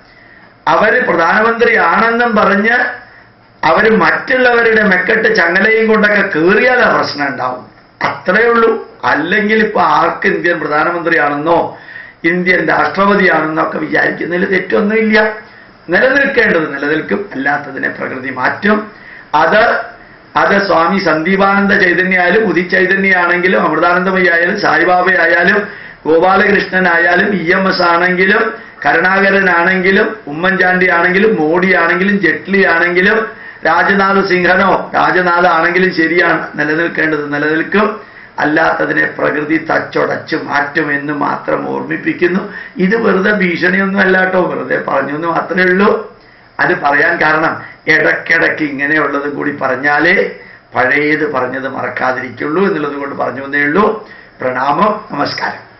S1: അവര് പ്രധാനമന്ത്രിയാണെന്നും പറഞ്ഞ് അവര് മറ്റുള്ളവരുടെ മെക്കെട്ട് ചങ്ങലയും കൊണ്ടൊക്കെ കയറിയാലാ പ്രശ്നം ഉണ്ടാവും അത്രേ ഉള്ളൂ അല്ലെങ്കിൽ ഇപ്പൊ ആർക്ക് ഇന്ത്യൻ പ്രധാനമന്ത്രിയാണെന്നോ ഇന്ത്യൻ രാഷ്ട്രപതിയാണെന്നോ ഒക്കെ വിചാരിക്കുന്നതിൽ തെറ്റൊന്നുമില്ല നിലനിൽക്കേണ്ടത് നിലനിൽക്കും അല്ലാത്തതിനെ പ്രകൃതി മാറ്റും അത് അത് സ്വാമി സന്ദീപാനന്ദ ചൈതന്യായാലും ഉദിത് ചൈതന്യാണെങ്കിലും അമൃതാനന്ദമയി ആയാലും സായിബാബ ആയാലും ഗോപാലകൃഷ്ണനായാലും ഇ എം എസ് ആണെങ്കിലും കരുണാകരനാണെങ്കിലും ഉമ്മൻചാണ്ടി ആണെങ്കിലും മോഡി ആണെങ്കിലും ജെറ്റ്ലി ആണെങ്കിലും രാജനാഥ് സിംഹനോ രാജനാഥ് ആണെങ്കിലും ശരിയാണ് നിലനിൽക്കേണ്ടത് നിലനിൽക്കും അല്ലാത്തതിനെ പ്രകൃതി തച്ചൊടച്ച് മാറ്റും എന്ന് മാത്രം ഓർമ്മിപ്പിക്കുന്നു ഇത് വെറുതെ ഭീഷണിയൊന്നും അല്ല കേട്ടോ വെറുതെ പറഞ്ഞു എന്ന് മാത്രമേ ഉള്ളൂ അത് പറയാൻ കാരണം ഇടയ്ക്കിടയ്ക്ക് ഇങ്ങനെയുള്ളത് കൂടി പറഞ്ഞാലേ പഴയത് പറഞ്ഞത് മറക്കാതിരിക്കുള്ളൂ എന്നുള്ളത് കൊണ്ട് പറഞ്ഞു എന്നേ ഉള്ളൂ പ്രണാമം നമസ്കാരം